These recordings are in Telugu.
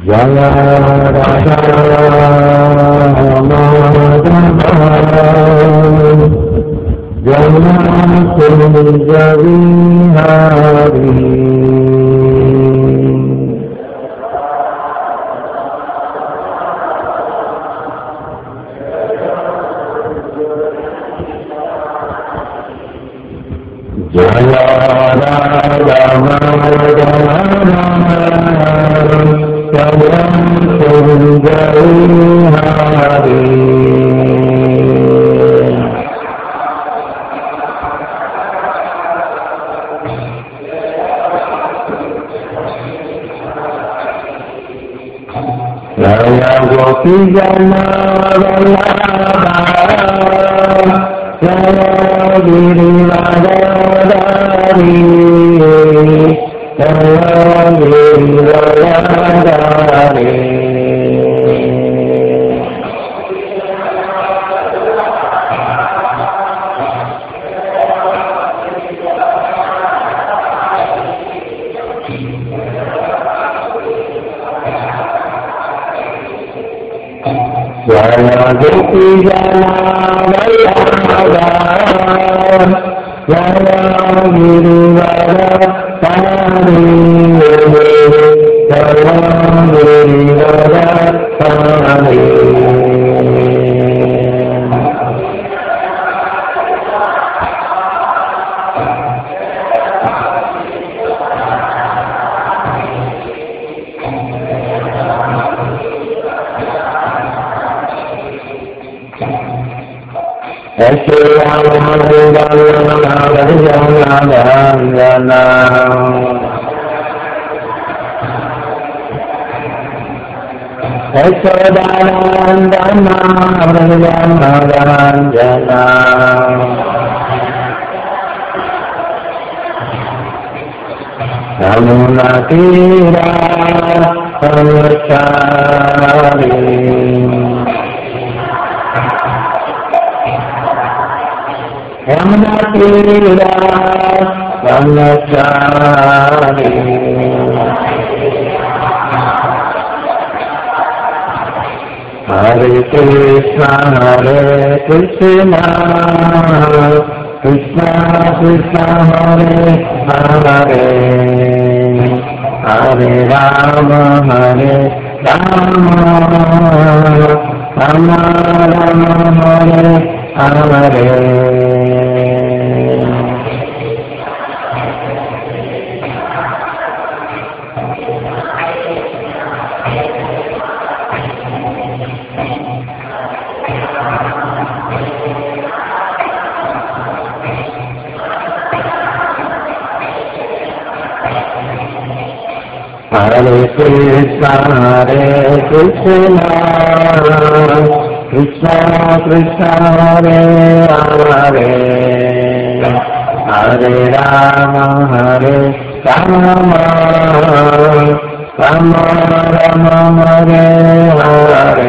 జయ జయ జయ రామ జయ గోపి జన జయ గిరివరీ జయ గిరివరీ జయ గోపి జన జయ గిరివర తారీ జయ గిరివర తారీ నమునా తీరా సంచారీ యమునా తీరా సంచారీ Hare Krishna Hare Krishna Krishna Krishna Hare Hare Hare Rama Hare Rama Rama Rama Hare Hare Hare Krishna Hare Krishna Krishna Krishna Hare Hare Hare Rama Hare Rama Rama Rama Hare Hare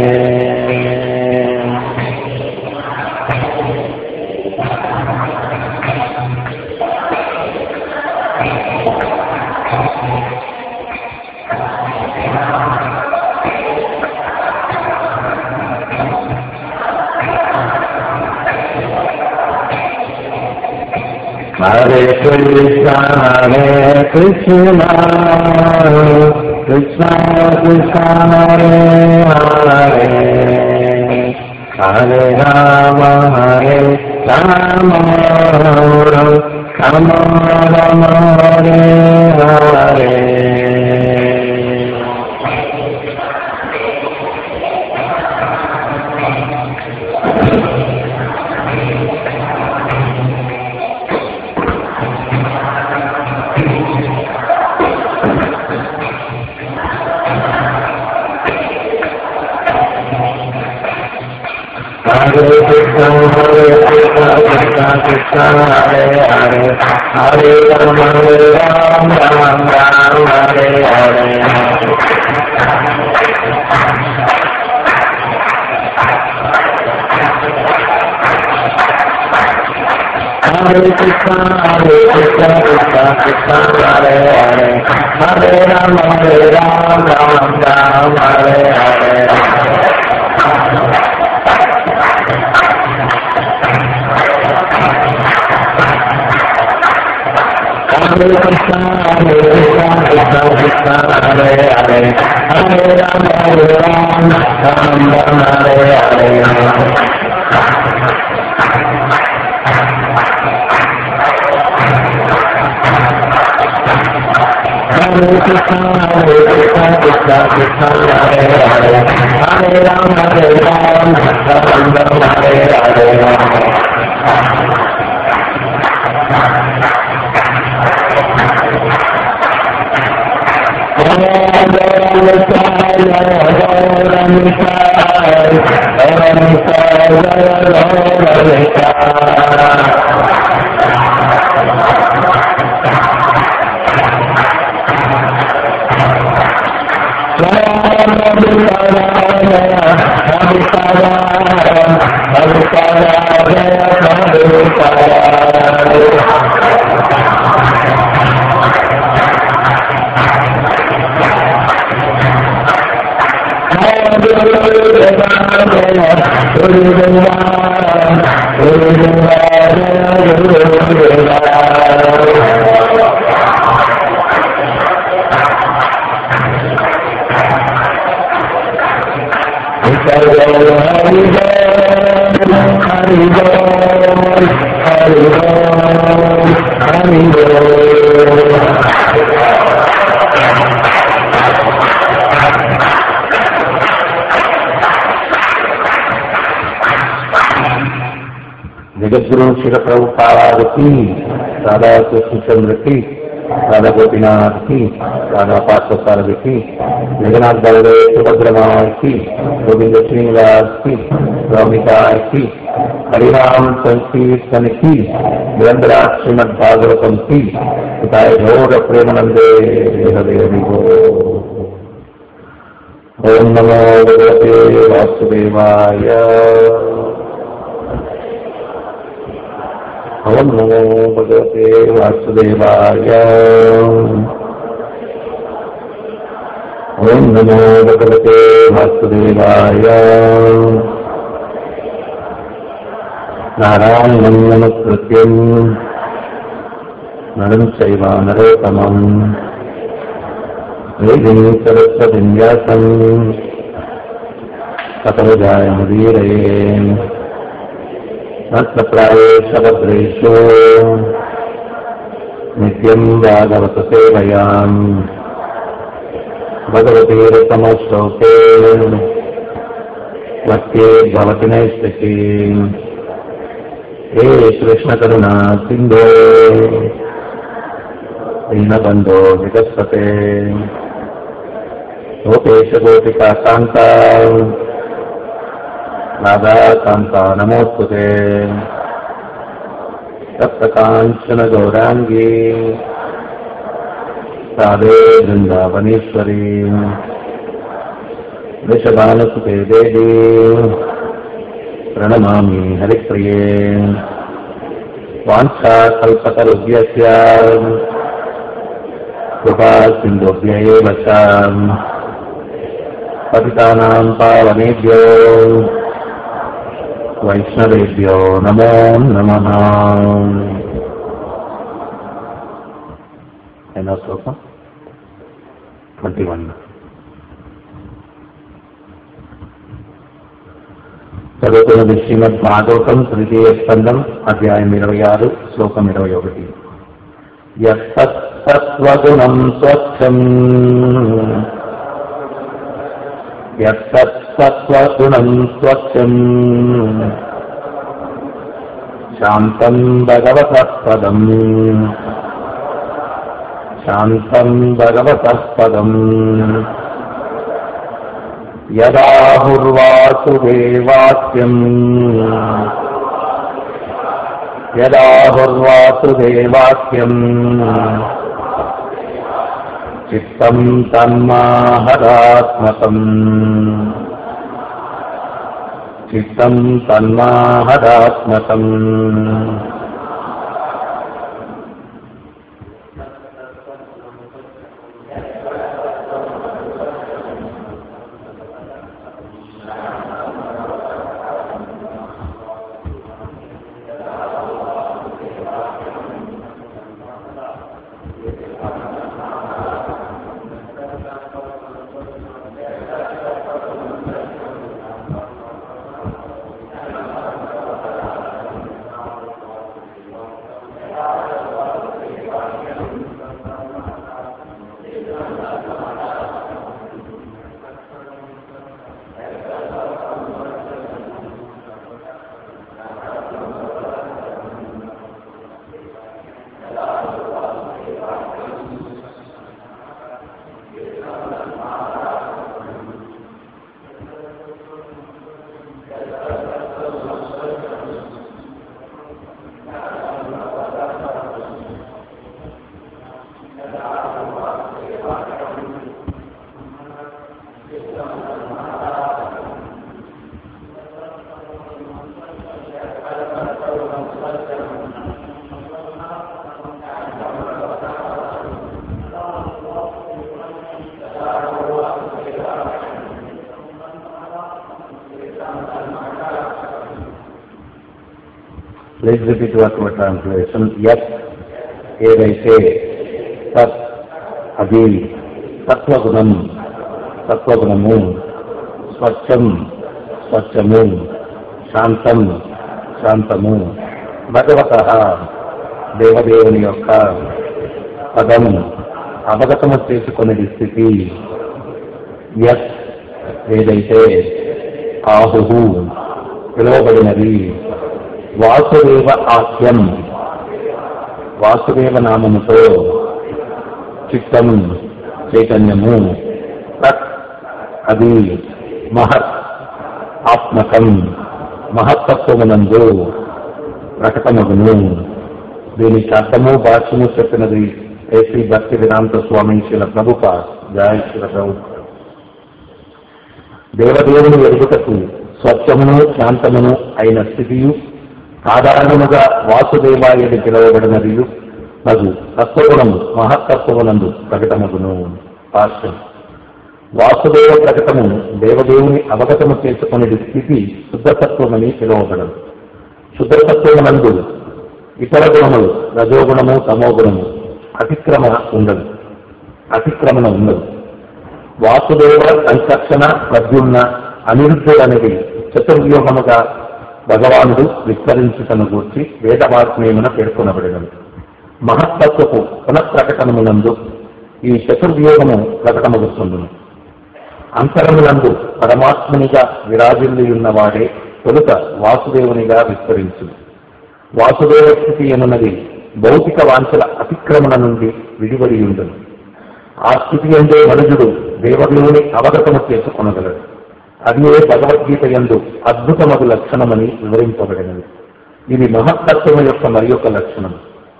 Hare Krishna Hare Krishna Krishna Krishna Hare Hare Hare Rama Hare Rama Rama Rama Hare Hare Hare Krishna Hare Krishna Krishna Krishna Hare Hare Hare Rama Hare Rama Rama Rama Hare Hare Hare Krishna Hare Krishna Krishna Krishna Hare Hare Hare Rama Hare Rama Ram Ram Ram Hare Hare Hare Krishna, Hare Krishna, Krishna Krishna, Hare Hare, Hare Ram, Hare Ram, Ram Ram, Hare Hare. Hare Krishna, Hare Krishna, Krishna Krishna, Hare Hare, Hare Ram, Hare Ram, Ram Ram, Hare Hare. జగద్గురు శిల ప్రభుపాదానికి రాధా కృష్ణచంద్రకి రాధా గోపీనాథ్కి రాధా పార్థసారథికి జగన్నాథ్ బలదేవ్ సుభద్రమాకి గోవింద శ్రీనివాస్కి రౌమికాకి హరినామ సంకీర్తనకి నిరంతర శ్రీమద్ భాగవతంకి హితాయ ఘోర ప్రేమనందే హరే హరి ఓం నమో భగవతే వాసుదేవాయ ఓం నమో భగవతే వాసుదేవాయ ఓం నమో భగవతే వాసుదేవాయ నారాయణం నమస్కృత్యం నరం చైవ నరోత్తమం వేదిం సరస్వతిం వ్యాసం తపజాయ ముదీరయే तत्प्रायेशभद्रेषु नित्यम् भागवतसेवयाम् भगवतीरतमश्लोके मध्ये भवति नैष्टकी हे कृष्णकरुणा सिन्धो दीनबन्धो विकस्पते गोपेशगोपिका कान्ता राधाकान्ता नमोऽस्तु ते सप्तकाञ्चन गौराङ्गी राधे वृन्दावनेश्वरी वृषभानुसुते देवी प्रणमामि हरिप्रिये वाञ्छाकल्पतरुभ्यस्य कृपा सिन्धुभ्य एव च पतितानां पावनेभ्यो వైష్ణవేభ్యో నమో నమ ఎన్నో శ్లోకం ట్వంటీ వన్ చదువుతున్నది శ్రీమద్ భాగవతం తృతీయ స్కందం అధ్యాయం ఇరవై ఆరు శ్లోకం ఇరవై ఒకటి యత్తత్వగుణం స్వచ్ఛం యత్తత్వగుణం స్వచ్ఛం శాంతం భగవతః పదం శాంతం భగవతః పదం యదాహుర్వాసుదేవాక్యం యదాహుర్వాసుదేవాక్యం చిత్తం తన్మాహరాత్మకం చిత్తం తన్మాహరాత్మకం Let's repeat what my translation. Yes, ఏదైతే తత్ అది తత్వగుణం తత్వగుణము స్వచ్ఛం స్వచ్ఛము శాంతం శాంతము భగవత దేవదేవుని యొక్క పదం అవగతము చేసుకునే స్థితి యత్ ఏదైతే ఆహు పిలువబడినది వాసుదేవ ఆఖ్యం వాసుదేవ నామముతో చిత్తం చైతన్యము తత్ అది మహత్ ఆత్మకం మహత్తత్వమునందు ప్రకటమగును దీనికి అర్థము భాష్యము చెప్పినది ఏసీ భక్తి వేదాంత స్వామి శిల ప్రభుప జయ శిల ప్రభు దేవదేవుని ఎరుగుటకు స్వచ్ఛమును శాంతమును అయిన స్థితియు సాధారణముగా వాసుదేవాయుడి పిలువబడినదియు నదు తత్వగుణము మహత్తత్వమునందు ప్రకటమగును భాష్యం వాసుదేవ ప్రకటము దేవదేవుని అవగతము చేసుకునే స్థితి శుద్ధతత్వమని పిలువబడదు శుద్ధతత్వమునందు ఇతర గుణములు రజోగుణము తమోగుణము అతిక్రమణ ఉండదు అతిక్రమణ ఉండదు వాసుదేవ సంకర్షణ ప్రద్యుమ్న అనిరుద్ధుడనేది చతుర్వ్యూహముగా భగవానుడు విస్తరించుటను గూర్చి వేదవాక్మేమున పేర్కొనబడినది మహత్తత్వపు పునఃప్రకటనమునందు ఈ చతుర్వ్యూహము ప్రకటమగుతుండును అంతరమునందు పరమాత్మునిగా విరాజిల్లియున్నవాడే తొలుత వాసుదేవునిగా విస్తరించు వాసుదేవ స్థితి ఎనున్నది భౌతిక వాంఛల అతిక్రమణ నుండి విడివడి ఉండును ఆ స్థితి ఎందే మనుజుడు దేవదేవుని అవగతము చేసుకొనగలడు అదే భగవద్గీత ఎందు అద్భుతమగు లక్షణమని వివరింపబడినది ఇది మహత్తత్వము యొక్క మరి యొక్క లక్షణం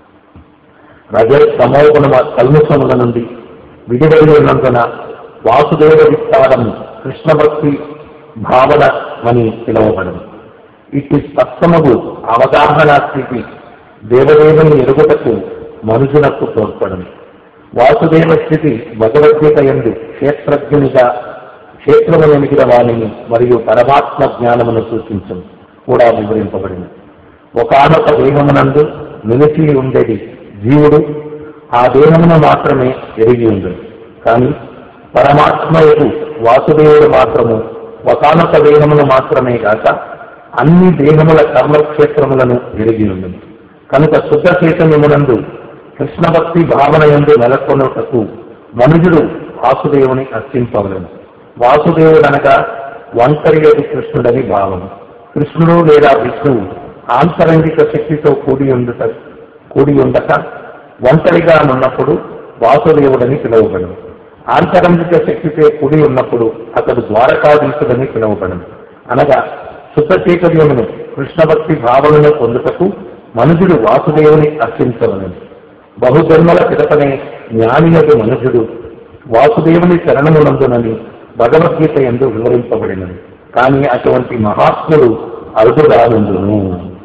రజ సమోగుణ కల్ముషముల నుండి విడివడి ఉన్నందున వాసుదేవ విస్తారము కృష్ణ భక్తి భావన అని పిలువబడను ఇట్టి స్పష్టమగు అవగాహన స్థితి దేవదేవుని ఎరుగుటకు మనుషులకు తోడ్పడను వాసుదేవ స్థితి భగవద్గీత ఎందు క్షేత్రజ్ఞునిగా క్షేత్రములనిగిన వాణిని మరియు పరమాత్మ జ్ఞానమును సూచించను కూడా వివరింపబడింది ఒకనొక దేహమునందు నిలిచి ఉండేది జీవుడు ఆ దేహమును మాత్రమే ఎరిగి ఉండదు కానీ పరమాత్మయకు వాసుదేవుడు మాత్రము ఒకనొక దేహమును మాత్రమే కాక అన్ని దేహముల కర్మక్షేత్రములను ఎరిగి ఉండదు కనుక శుద్ధ చైతన్యమునందు కృష్ణ భక్తి భావన ఎందు నెలకొనుటకు మనుజుడు వాసుదేవుని అర్చింపవలను వాసుదేవుడు అనగా ఒంటరిగది కృష్ణుడని భావం కృష్ణుడు లేదా విష్ణువు ఆంతరంగిక శక్తితో కూడి ఉండుట కూడి ఉండక ఒంటరిగా ఉన్నప్పుడు వాసుదేవుడని పిలువబడను ఆంతరంగిక శక్తితో కూడి ఉన్నప్పుడు అతడు ద్వారకాధీశుడని పిలువబడను అనగా శుద్ధ చైతన్యమును కృష్ణ భక్తి భావనను పొందుటకు మనుజుడు వాసుదేవుని అర్చించవలను బహుజన్మల పిదపనే జ్ఞానియకు మనుజుడు వాసుదేవుని శరణమునందునని భగవద్గీత ఎందు వివరింపబడినది కానీ అటువంటి మహాత్ముడు అరుదుగానుండును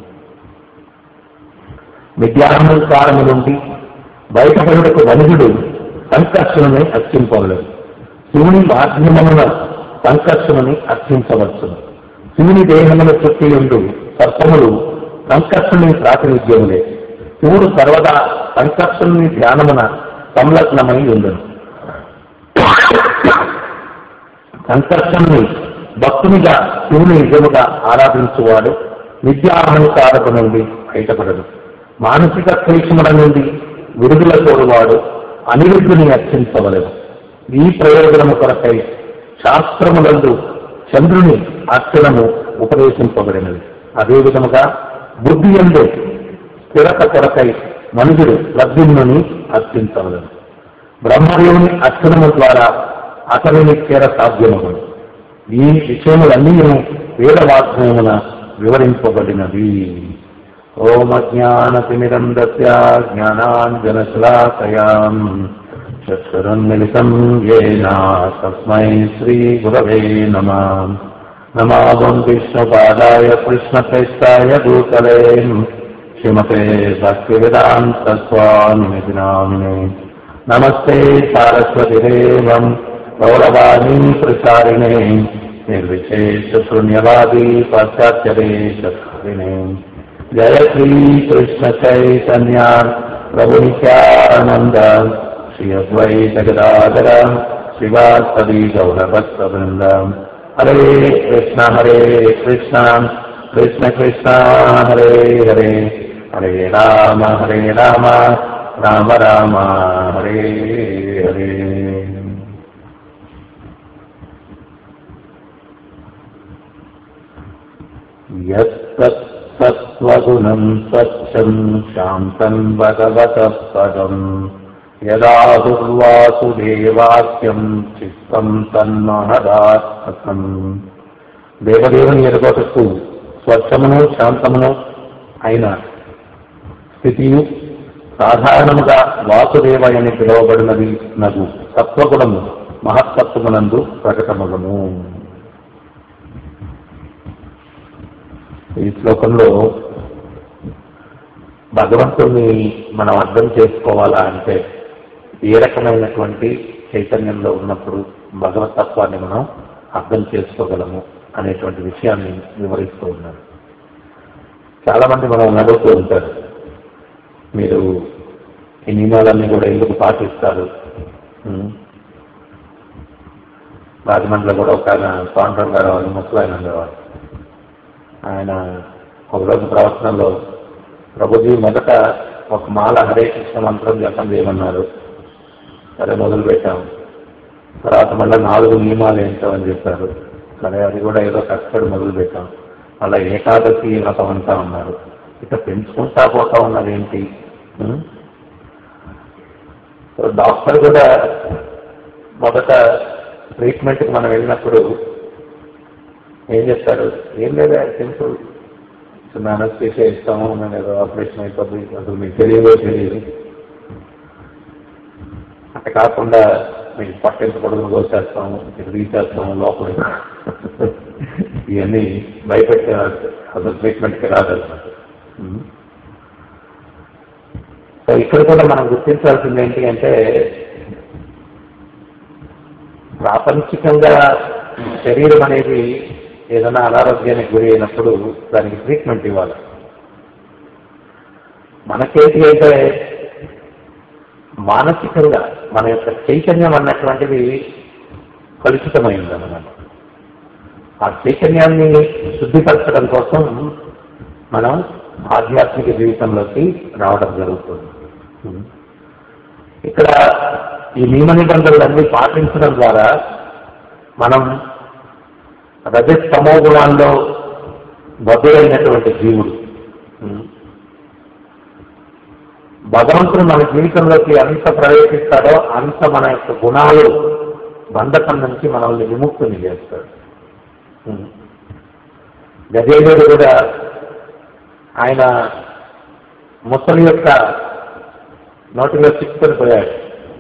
విద్యాహంకారము నుండి బయటపడుటకు మనుజుడు సంకర్షణని అర్చింపవలేదు శివుని మాధ్యమమున సంకర్షణని అర్చించవచ్చు శివుని దేహమును చుట్టి ఉండు సర్పములు సంకర్షణని ప్రాతినిధ్యములే శివుడు సర్వదా సంకర్షణని ధ్యానమున సంలగ్నమై ఉండను సంకర్షణని భక్తునిగా శివుని నిజముగా ఆరాధించువాడు విద్యా అహంకారపు నుండి బయటపడదు మానసిక క్లేశముల నుండి విడుదల కోరువాడు అనిరుద్ధుని అర్చించవలదు ఈ ప్రయోజనము కొరకై శాస్త్రములందు చంద్రుని అర్చనము ఉపదేశింపబడినది అదే విధముగా బుద్ధి ఎందు స్థిరత కొరకై మనుషుడు లబ్ధిని అర్చించవలదు బ్రహ్మదేవుని అర్చనము ద్వారా అతనిని చేర సాధ్యమగును ఈ విషయములన్నీ వేదవాక్యమున వివరింపబడినవి ఓం జ్ఞానతిమిరం దస్య జ్ఞానాంజనశలాకయాం చక్షురున్మిలితం येन తస్మై శ్రీగురవే నమ నమావం విష్ణుపాదాయ కృష్ణప్రేష్టాయ భూతలే శ్రీమతే భక్తివేదాంత స్వామినిధి నామినే నమస్తే సారస్వతిదేవం గౌరవాణీ ప్రచారిణే నిర్విశేష శూన్యవాది పాశ్చాత్యదేశకారిణే జయ శ్రీ కృష్ణ చైతన్య ప్రభు నిత్యానంద శ్రీ అద్వైత గదాధర శ్రీవాసవి గౌరభక్త బృంద హరే కృష్ణ హరే కృష్ణ కృష్ణ కృష్ణ హరే హరే హరే రామ హరే రామ రామ రామ హరే హరే యత్సత్వగుణం స్వచ్ఛం శాంతం భగవతః పదం యదా దుర్వాసుదేవాక్యం చిత్తం తన్మహదాత్మకం దేవదేవుని ఎరుగటకు స్వచ్ఛమును శాంతమును అయిన స్థితియు సాధారణముగా వాసుదేవయని పిలువబడినది నగు సత్వగుణము మహత్తత్వమునందు ప్రకటమగును ఈ శ్లోకంలో భగవంతుణ్ణి మనం అర్థం చేసుకోవాలా అంటే ఏ రకమైనటువంటి చైతన్యంలో ఉన్నప్పుడు భగవతత్వాన్ని మనం అర్థం చేసుకోగలము అనేటువంటి విషయాన్ని వివరిస్తూ ఉన్నారు చాలా మంది మనం నడుస్తూ ఉంటారు మీరు ఈ నియమాలన్నీ కూడా ఎందుకు పాటిస్తారు ఉం? రాజమండ్రిలో కూడా ఒక ఆయన పాండవ్ గారు వాళ్ళు ముసలాయన ఉండేవారు ఆయన ఒకరోజు ప్రవచనంలో ప్రభుజీ మొదట ఒక మాల హరే కృష్ణ మంత్రం జపం చేయమన్నారు సరే మొదలు పెట్టాం తర్వాత మళ్ళీ నాలుగు నియమాలు ఏంటో అని చెప్పారు సరే అది కూడా ఏదో కష్టపడి మొదలు పెట్టాం మళ్ళీ ఏకాదశి వ్రతం అంతా ఉన్నారు ఇక పెంచుకుంటా పోతా ఉన్నది ఏంటి ఉం? సో డాక్టర్ కూడా మొదట ట్రీట్మెంట్కి మనం వెళ్ళినప్పుడు ఏం చెప్తారు ఏం లేదా సింపుల్ చిన్న అనస్థీషియా ఇస్తాము మేము ఏదో ఆపరేషన్ అయిపోద్ది అసలు మీకు తెలియదో తెలియదు అట్లా కాకుండా మీకు పట్టించ పొడుగులు కోసేస్తాము మీకు తీసేస్తాము లోపల ఇవన్నీ భయపెట్టే అసలు ట్రీట్మెంట్కి రాదన్నమాట ఉం. సో ఇక్కడ కూడా మనం గుర్తించాల్సింది ఏంటి అంటే ప్రాపంచికంగా శరీరం అనేది ఏదైనా అనారోగ్యానికి గురి అయినప్పుడు దానికి ట్రీట్మెంట్ ఇవ్వాలి మనకేంటి అంటే మానసికంగా మన యొక్క చైతన్యం అన్నటువంటిది కలుషితమైంది అన్నమాట ఆ చైతన్యాన్ని శుద్ధిపరచడం కోసం మనం ఆధ్యాత్మిక జీవితంలోకి రావడం జరుగుతుంది ఇక్కడ ఈ నియమ నిబంధనలన్నీ పాటించడం ద్వారా మనం రజస్తమో గుణాల్లో బదులైనటువంటి జీవుడు భగవంతుడు మన జీవితంలోకి ఎంత ప్రవేశిస్తాడో అంత మన యొక్క గుణాలు బంధకం నుంచి మనల్ని విముక్తిని చేస్తాడు గజేంద్రుడు కూడా ఆయన ముసలి యొక్క నోటిలో చిక్కుకొని పోయాడు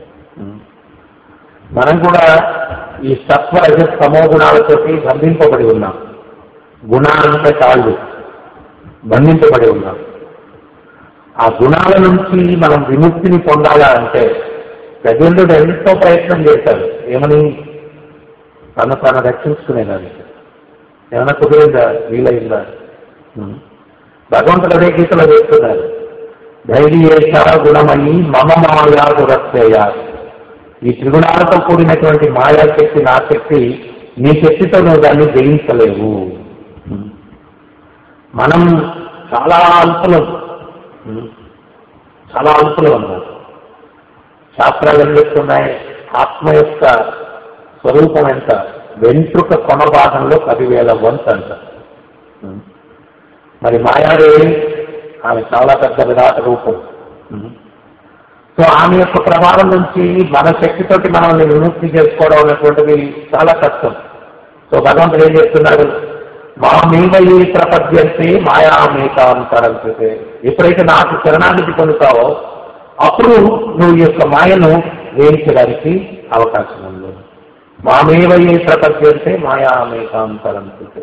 మనం కూడా ఈ సత్వ రజ సమో గుణాలతోటి బంధింపబడి ఉన్నాం గుణాలంటే కాళ్ళు బంధించబడి ఉన్నాం ఆ గుణాల నుంచి మనం విముక్తిని పొందాలా అంటే గజేంద్రుడు ఎంతో ప్రయత్నం చేశాడు ఏమని తను తాను రక్షించుకునేదానికి ఏమైనా కుదిరిందా వీలైందా ఉం. భగవంతుడు అదే గీతలో చెప్తున్నారు ధైర్యేష గుణమని మమ మాయా దురత్యయ ఈ త్రిగుణాలతో కూడినటువంటి మాయాశక్తి నా శక్తి నీ శక్తితో నువ్వు దాన్ని జయించలేవు ఉం. మనం చాలా అల్పలం ఉం. చాలా అల్పలం అన్నారు శాస్త్రాలు ఏం చెప్తున్నాయి ఆత్మ యొక్క స్వరూపం ఎంత వెంట్రుక కొన భాగంలో పదివేల వంతు అంట ఉం. మరి మాయాదేవి ఆమె చాలా పెద్ద విరాట రూపం ఉం. సో ఆమె యొక్క ప్రభావం నుంచి మన శక్తితోటి మనల్ని విముక్తి చేసుకోవడం అనేటువంటిది చాలా కష్టం సో భగవంతుడు ఏం చెప్తున్నాడు మా మీవయి ప్రపద్యంతే మాయా మేకాంతరంతే ఎప్పుడైతే నాకు శరణాగతి పొందుతావో అప్పుడు నువ్వు ఈ యొక్క మాయను వేయించడానికి అవకాశం ఉంది మామేవయే ప్రపద్యంతే మాయా మేకాంతరంతే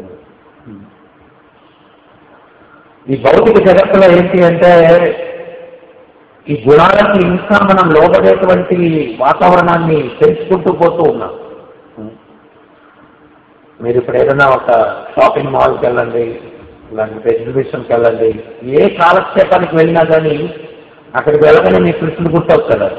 ఈ భౌతిక జగత్తులో ఏంటి అంటే ఈ గుణాలకి ఇంకా మనం లోపడేటువంటి వాతావరణాన్ని తెలుసుకుంటూ పోతూ ఉన్నాం మీరు ఇప్పుడు ఏదైనా ఒక షాపింగ్ మాల్కి వెళ్ళండి లేకపోతే ఎగ్జిబిషన్కి వెళ్ళండి ఏ కాలక్షేపానికి వెళ్ళినా కానీ అక్కడికి వెళ్ళగానే మీ కృష్ణుడు గుర్తొస్తాడు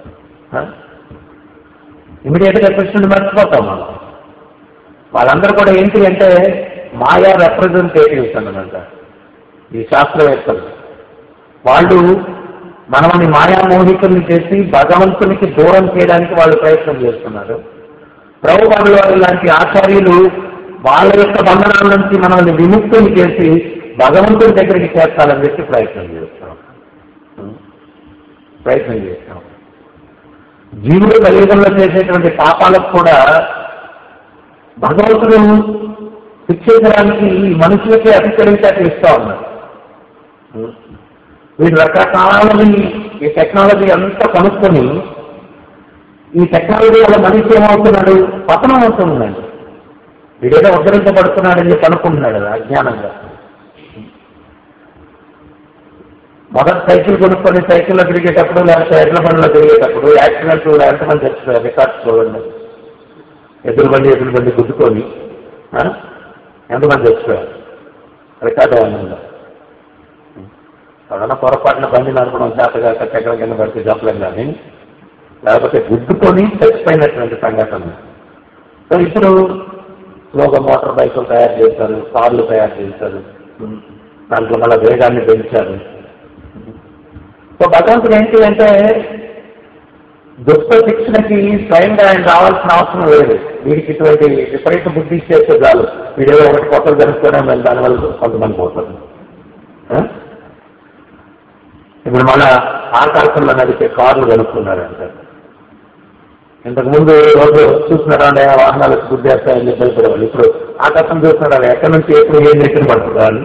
ఇమీడియట్గా కృష్ణుడు మర్చిపోతాం మనం వాళ్ళందరూ కూడా ఏంటి అంటే మాయా రిప్రజెంటేటివ్స్ అన్నమాట ఈ శాస్త్రవేత్తలు వాళ్ళు మనల్ని మాయామోహితుల్ని చేసి భగవంతునికి దూరం చేయడానికి వాళ్ళు ప్రయత్నం చేస్తున్నారు ప్రభుత్వాలు వారి లాంటి ఆచార్యులు వాళ్ళ యొక్క బంధనాల నుంచి మనల్ని విముక్తులు చేసి భగవంతుని దగ్గరికి చేర్చాలని చెప్పి ప్రయత్నం చేస్తాం ప్రయత్నం చేస్తాం జీవుడు కలియుగంలో చేసేటువంటి పాపాలకు కూడా భగవంతుడు శిక్షించడానికి ఈ మనుషులకే అతిక్రమించాక ఇస్తా ఉన్నారు వీడు రకరకాలని ఈ టెక్నాలజీ అంతా కనుక్కొని ఈ టెక్నాలజీ వల్ల మనిషి ఏమవుతున్నాడు పతనం అవుతున్నాడు వీడేదో ఉద్ధరించబడుతున్నాడని చెప్పి అనుకుంటున్నాడు కదా అజ్ఞానంగా మొదటి సైకిల్ కొనుక్కొని సైకిల్లో తిరిగేటప్పుడు లేకపోతే ఎడ్ల బండిలో తిరిగేటప్పుడు యాక్సిడెంట్ ఎంతమంది తెచ్చుకోవాలి రికార్డ్స్ చూడండి ఎదురు బండి ఎదురు బండి గుద్దుకొని ఆ? ఎంతమంది తెచ్చుకోవాలి రికార్డ్ ఏమన్నా ఎవరైనా పొరపాటున బండి నడపడం చేతగా చక్కెర కింద పడితే చెప్పలేం కానీ లేకపోతే గుద్దుకొని చచ్చిపోయినటువంటి సంఘటన సో ఇప్పుడు స్లోగా మోటార్ బైకులు తయారు చేశారు కార్లు తయారు చేశారు దాంట్లో మళ్ళీ వేగాన్ని పెంచారు సో భగవంతుడు ఏంటి అంటే దుష్ట శిక్షణకి స్వయంగా ఆయన రావాల్సిన అవసరం లేదు వీడికి ఇటువంటి విపరీత బుద్ధి చేస్తే చాలు వీడేదో ఒకటి కొత్తలు జరుపుకోవడం దానివల్ల కొంతమంది పోతారు ఆ? ఇప్పుడు మన ఆకాశంలో నడిచే కార్లు కనుక్కున్నారంట ఇంతకు ముందు రోజు చూస్తున్నారా వాహనాలు గుద్దేస్తాయని చెప్పి భయపడేవాళ్ళు ఇప్పుడు ఆకాశం చూస్తున్నారా ఎక్కడి నుంచి ఎప్పుడు ఏం నెట్టిన పడుతున్నారు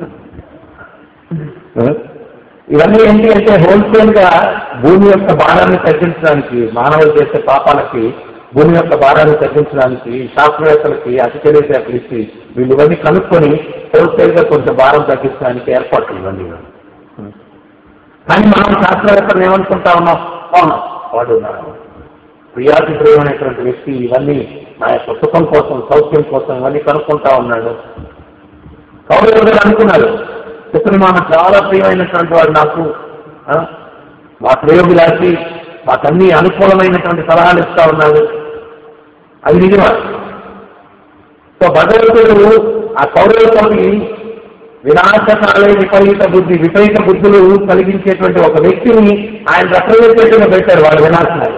ఇవన్నీ ఏంటి అంటే హోల్సేల్ గా భూమి యొక్క భారాన్ని తగ్గించడానికి మానవులు చేసే పాపాలకి భూమి యొక్క భారాన్ని తగ్గించడానికి శాస్త్రవేత్తలకి అతి తెలివితేటలు ఇచ్చి వీళ్ళు ఇవన్నీ కనుక్కొని హోల్సేల్ గా కొంచెం భారం తగ్గించడానికి ఏర్పాట్లు ఇవన్నీ కానీ మనం శాస్త్రవేత్తలు ఏమనుకుంటా ఉన్నాం అవును వాడు నా ప్రియాతి ప్రియమైనటువంటి వ్యక్తి ఇవన్నీ నా యొక్క సుఖం కోసం సౌఖ్యం కోసం ఇవన్నీ కనుక్కుంటా ఉన్నాడు కౌరవులు గారు అనుకున్నారు శత్రుమాన చాలా ప్రియమైనటువంటి వాడు నాకు ఆ, మా ప్రయోగులాసి మాకన్నీ అనుకూలమైనటువంటి సలహాలు ఇస్తా ఉన్నాడు అది నిజమా సో భగవంతుడు ఆ కౌరవులతోటి వినాశకాలే విపరీత బుద్ధి విపరీత బుద్ధులు కలిగించేటువంటి ఒక వ్యక్తిని ఆయన రిప్రజెంటేటివ్ పెట్టారు వాళ్ళ వినాశనాలు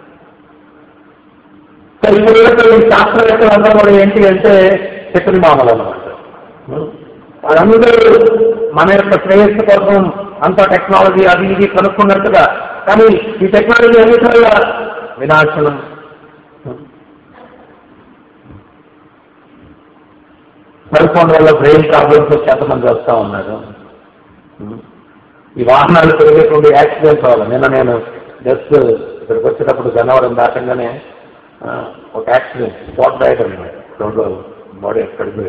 సో ఇప్పుడు ఉన్నటువంటి శాస్త్రవేత్తలందరూ కూడా ఏంటి అంటే శకుని మామలు అన్నమాట వాళ్ళందరూ మన యొక్క శ్రేయస్సు కోసం అంత టెక్నాలజీ అది ఇది కనుక్కున్నట్టుగా కానీ ఈ టెక్నాలజీ అన్నిటిలో వినాశనం సెల్ ఫోన్ వల్ల బ్రెయిన్ ప్రాబ్లమ్స్ వచ్చి ఎంతమంది వస్తూ ఉన్నారు ఈ వాహనాలు పెరిగేటువంటి యాక్సిడెంట్స్ వల్ల నిన్న నేను జస్ట్ ఇక్కడికి వచ్చేటప్పుడు గన్నవరం దాటంగానే ఆ, ఒక యాక్సిడెంట్ స్పాట్ రైడ్ అనమాట రోడ్లో బాడీ ఎక్కడికి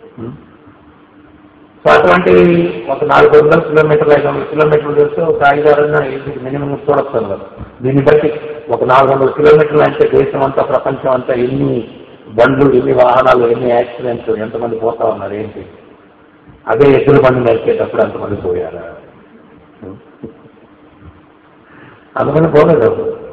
సో అటువంటి ఒక నాలుగు వందల కిలోమీటర్లు ఐదు వందల కిలోమీటర్లు చేస్తే ఒక ఐదారన్నా ఇది మినిమం చూడొస్తాను కదా దీన్ని బట్టి ఒక నాలుగు వందల కిలోమీటర్లు అంటే దేశం అంతా ప్రపంచం అంతా ఎన్ని బండ్లు ఎన్ని వాహనాలు ఎన్ని యాక్సిడెంట్స్ ఎంతమంది పోతా ఉన్నారు ఏంటి అదే ఎద్దుల బండి నడిచేటప్పుడు ఎంతమంది పోయారా అంతమంది పోలేదు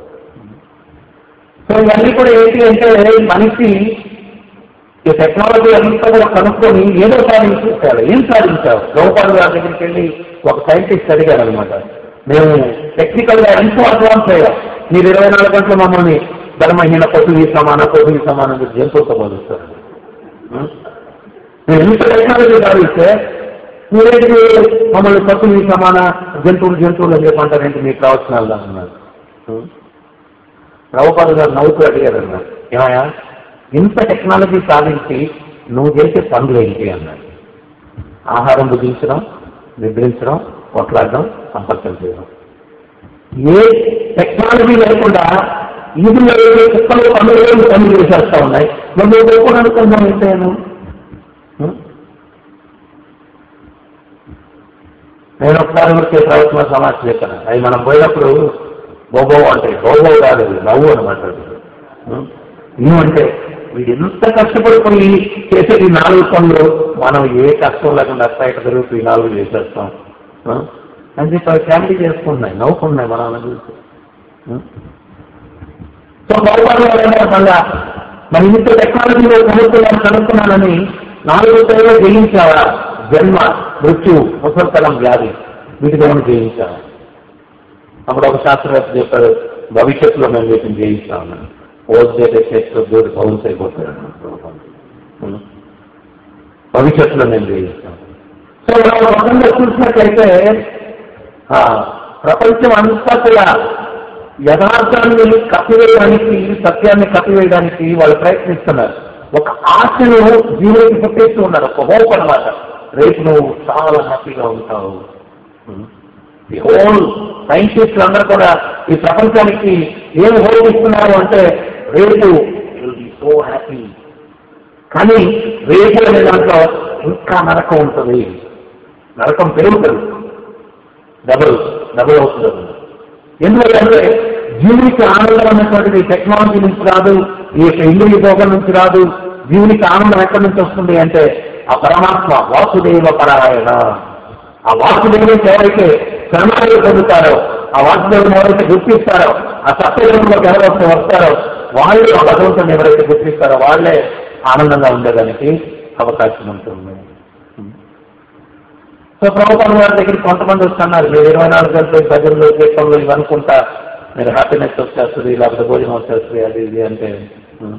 సో ఇవన్నీ కూడా ఏంటి అంటే మనిషి ఈ టెక్నాలజీ అంతా కూడా కనుక్కొని ఏదో సాధించాడు ఏం సాధించావు లోపాలు గారి దగ్గరికి వెళ్ళి ఒక సైంటిస్ట్ అడిగారు అనమాట మేము టెక్నికల్ గా ఎంతో అడ్వాన్స్ అయ్యాం మీరు ఇరవై నాలుగు గంటలు మమ్మల్ని ధర్మహీన పశువు సమాన పశువు సమానం జంతువుతో పోలుస్తారు ఉం? మీరు ఎంత టెక్నాలజీ సాధిస్తే మీరేంటి మమ్మల్ని పశువులు సమాన జంతువులు జంతువులు అని చెప్పంటారేంటి మీ ప్రవచనాల్లో అన్నారు ప్రభుపాదు గారు నవ్వుతూ అడిగారు అన్నారు ఏమయ్యా ఇంత టెక్నాలజీ సాధించి నువ్వు చేసే పనులు ఏంటి అన్నాడు ఆహారం భుజించడం నిద్రించడం కొట్లాడడం సంపర్కం చేయడం ఏ టెక్నాలజీ లేకుండా ఇది కుక్కలు పనులు ఏమి పనులు చేసేస్తా ఉన్నాయి మరి నువ్వు కూడా అనుకుందాం ఏంటేను నేను ఒకసారి వచ్చే ప్రవచన సమాచారం చెప్పాను అవి మనం పోయినప్పుడు బోబో అంటే బోబో కాదు అది, నవ్వు అనమాట ఏమంటే వీడు ఎంత కష్టపడిపోయి చేసే ఈ నాలుగు పనులు మనం ఏ కష్టం లేకుండా బయట తిరుగుతూ ఈ నాలుగు చేసేస్తాం ఆ? అని చెప్పి అవి ఫ్యామిలీ చేసుకుంటున్నాయి నవ్వుకుంటున్నాయి మనం అలా చూసి ఆ? సో బహుపాలు మళ్ళా మరి ఇంత టెక్నాలజీలో కనుక్కున్నాను కనుక్కున్నానని నాలుగు సేవలు జయించావా జన్మ మృత్యు ముసల్తలం వ్యాధి వీటితో జయించావా అప్పుడు ఒక శాస్త్రవేత్త చెప్పారు భవిష్యత్తులో మేము వీటిని జయించామని పోతే చేతితో దేవుడు బౌన్స్ అయిపోతాడు ఉం. భవిష్యత్తులో మేము జయిస్తాం సో మనం మొత్తంగా చూసినట్లయితే ఆ, ప్రపంచం అంతా కూడా యథార్థాన్ని కప్పివేయడానికి సత్యాన్ని కప్పివేయడానికి వాళ్ళు ప్రయత్నిస్తున్నారు ఒక ఆశను జీవుడికి పుట్టేస్తూ ఉన్నారు ఒక హోప్ అనమాట రేపు నువ్వు చాలా హ్యాపీగా ఉంటావు ఈ హోల్ సైంటిస్టులు అందరూ కూడా ఈ ప్రపంచానికి ఏం హోప్ ఇస్తున్నారు అంటే రేపు సో హ్యాపీ కానీ రేపు అనే దాంట్లో ఇంకా నరకం ఉంటుంది నరకం పెరుగుతుంది డబుల్ డబుల్ అవుతుంది ఎందుకంటే జీవునికి ఆనందం అన్నటువంటిది టెక్నాలజీ నుంచి రాదు ఈ యొక్క ఇంద్రియ భోగం నుంచి రాదు జీవునికి ఆనందం ఎక్కడి నుంచి వస్తుంది అంటే ఆ పరమాత్మ వాసుదేవ పరాయణ ఆ వాసుదేవునికి ఎవరైతే శరణాలు పొందుతారో ఆ వాసుదేవుని ఎవరైతే గుర్తిస్తారో ఆ సత్యదేవులోకి ఎవరైతే వస్తారో వాళ్ళు ఆ భగవంతుని ఎవరైతే గుర్తిస్తారో వాళ్ళే ఆనందంగా ఉండేదానికి అవకాశం ఉంటుంది సో ప్రభుత్వం వారి దగ్గరికి కొంతమంది వస్తున్నారు మీరు ఇరవై నాలుగు గంటలు భజనలు కీర్తనలు ఇవి అనుకుంటా మీరు హ్యాపీనెస్ వచ్చేస్తుంది లేకపోతే భోజనం వచ్చేస్తుంది అది ఇది అంటే ఉం.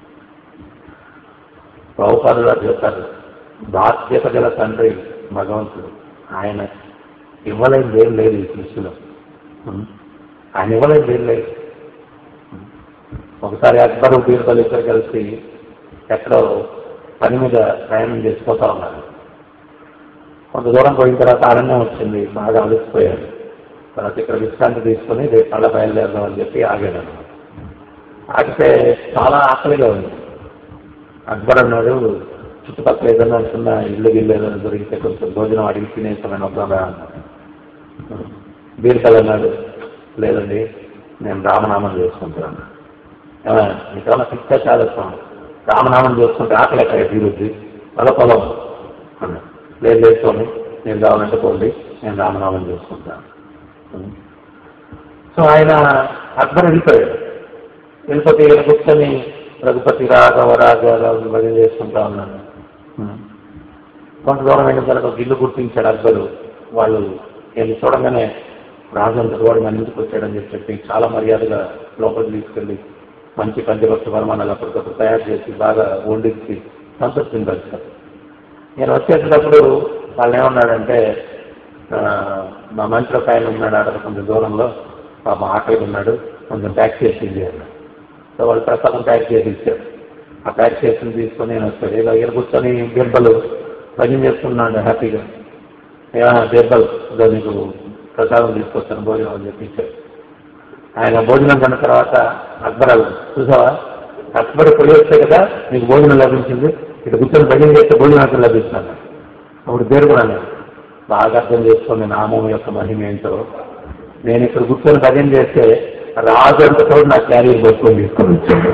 ప్రభుపాదు గారు చెప్తారు బాధ్యత గల తండ్రి భగవంతుడు ఆయన ఇవ్వలేదు ఏం లేదు ఈ సృష్టిలో ఉం. ఆయన ఇవ్వలేదు ఏం లేదు ఉం. ఒకసారి అక్బరు బీర్బల్ ఇద్దరు కలిసి ఎక్కడో పని మీద ప్రయాణం చేసిపోతా ఉన్నారు కొంత దూరం పోయిన తర్వాత అరణ్యం వచ్చింది బాగా అలసిపోయాడు తర్వాత ఇక్కడ విశ్రాంతి తీసుకొని రేపు మళ్ళీ బయలుదేరదాం అని చెప్పి ఆగాడు అన్నమాట ఆగితే చాలా ఆకలిగా ఉంది అక్బర్ అన్నాడు చుట్టుపక్కల ఏదైనా చిన్న ఇల్లు గిల్లు ఏదైనా దొరికితే కొంచెం భోజనం అడిగి తినేసామని వద్దామా అన్నాడు బీర్కల్ అన్నాడు లేదండి నేను రామనామం చేసుకుంటాను ఏమన్నా నీకేమన్నా శిక్ష చాలస్తాం రామనామం చేసుకుంటే ఆకలి ఎక్కడ తీరుద్ది పొల పొలం అన్నాడు లేదు లేదు స్వామి నేను కావాలంటే పోండి నేను రామనామం చేసుకుంటాను సో ఆయన అక్బర్ వెళ్ళిపోయాడు వెళ్ళిపోతే ఈయన కూర్చొని రఘుపతి రాఘవ రాఘవ భజన చేసుకుంటా ఉన్నాను కొంత దూరం అయిన తర్వాత ఒక ఇల్లు గుర్తించాడు అక్బరు వాళ్ళు వెళ్ళి చూడగానే రాజు అంత వాడు మన ఇంటికి వచ్చాడని చెప్పి చెప్పి చాలా మర్యాదగా లోపలికి తీసుకెళ్ళి మంచి పంచభక్ష పరిమాణాలు అప్పటికప్పుడు తయారు చేసి బాగా వండించి సంతృప్తింపరిచారు నేను వచ్చేటప్పుడు వాళ్ళు ఏమన్నాడంటే ఆ, మా మంచిలో ఆయన ఉన్నాడు అక్కడ కొంచెం దూరంలో పాప ఆకలి ఉన్నాడు కొంచెం ప్యాక్ చేసి ఇవ్వండి అన్నాడు సో వాళ్ళు ప్రసాదం ప్యాక్ చేసి ఇచ్చారు ఆ ప్యాక్ చేసి తీసుకొని నేను వచ్చాడు ఇలా ఇక్కడ కూర్చొని దెబ్బలు భజన చేస్తున్నాడు హ్యాపీగా ఏమా దెబ్బలు ఇదో నీకు ప్రసాదం తీసుకొచ్చాను భోజనం అని చెప్పి ఇచ్చాడు ఆయన భోజనం తిన్న తర్వాత అక్బర్ అవి చూసావా అక్బర్ పొడి వస్తే కదా నీకు భోజనం లభించింది ఇక్కడ కూర్చొని భజన చేస్తే భోజనం లభిస్తున్నాను అప్పుడు పేరు కూడా అన్నాడు బాగా అర్థం చేసుకుని నామం యొక్క మహిమ ఏంటో నేను ఇక్కడ కూర్చొని భజన చేస్తే రాజు అంతతో నా క్యారియర్ పట్టుకొని తీసుకొని వచ్చాడు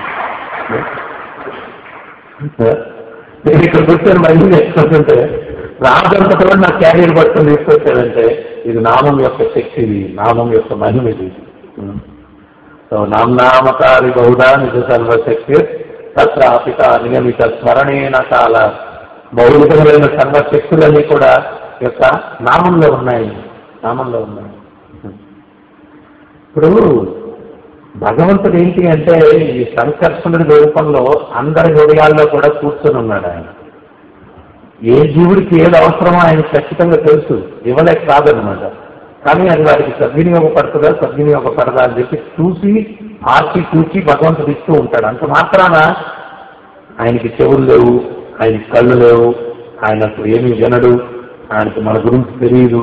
నేను ఇక్కడ కూర్చొని భజన చేసుకుంటుంటే రాజు అంతతో నా క్యారియర్ పట్టుకొని తీసుకొచ్చాడంటే ఇది నామం యొక్క శక్తి ఇది నామం యొక్క మహిమ ఇది సో నామనామకారి బహుదా నిజ సర్వశక్తి తత్రాపిత నియమిత స్మరణేన కాల బహువిధములైన సర్వశక్తులన్నీ కూడా యొక్క నామంలో ఉన్నాయి నామంలో ఉన్నాయి ఇప్పుడు భగవంతుడు ఏంటి అంటే ఈ సంకర్షణుడి రూపంలో అందరి హృదయాల్లో కూడా కూర్చొని ఉన్నాడు ఆయన ఏ జీవుడికి ఏది అవసరమో ఆయన ఖచ్చితంగా తెలుసు ఇవ్వలేక కాదనమాట కానీ అది వారికి సద్వినియోగపడుతుందా సద్వినియోగపడదా అని చెప్పి చూసి ఆర్చి చూసి భగవంతుడు ఇస్తూ ఉంటాడు అంత మాత్రాన ఆయనకి చెవులు లేవు ఆయనకి కళ్ళు లేవు ఆయన అసలు ఏమీ వినడు ఆయనకి మన గురించి తెలియదు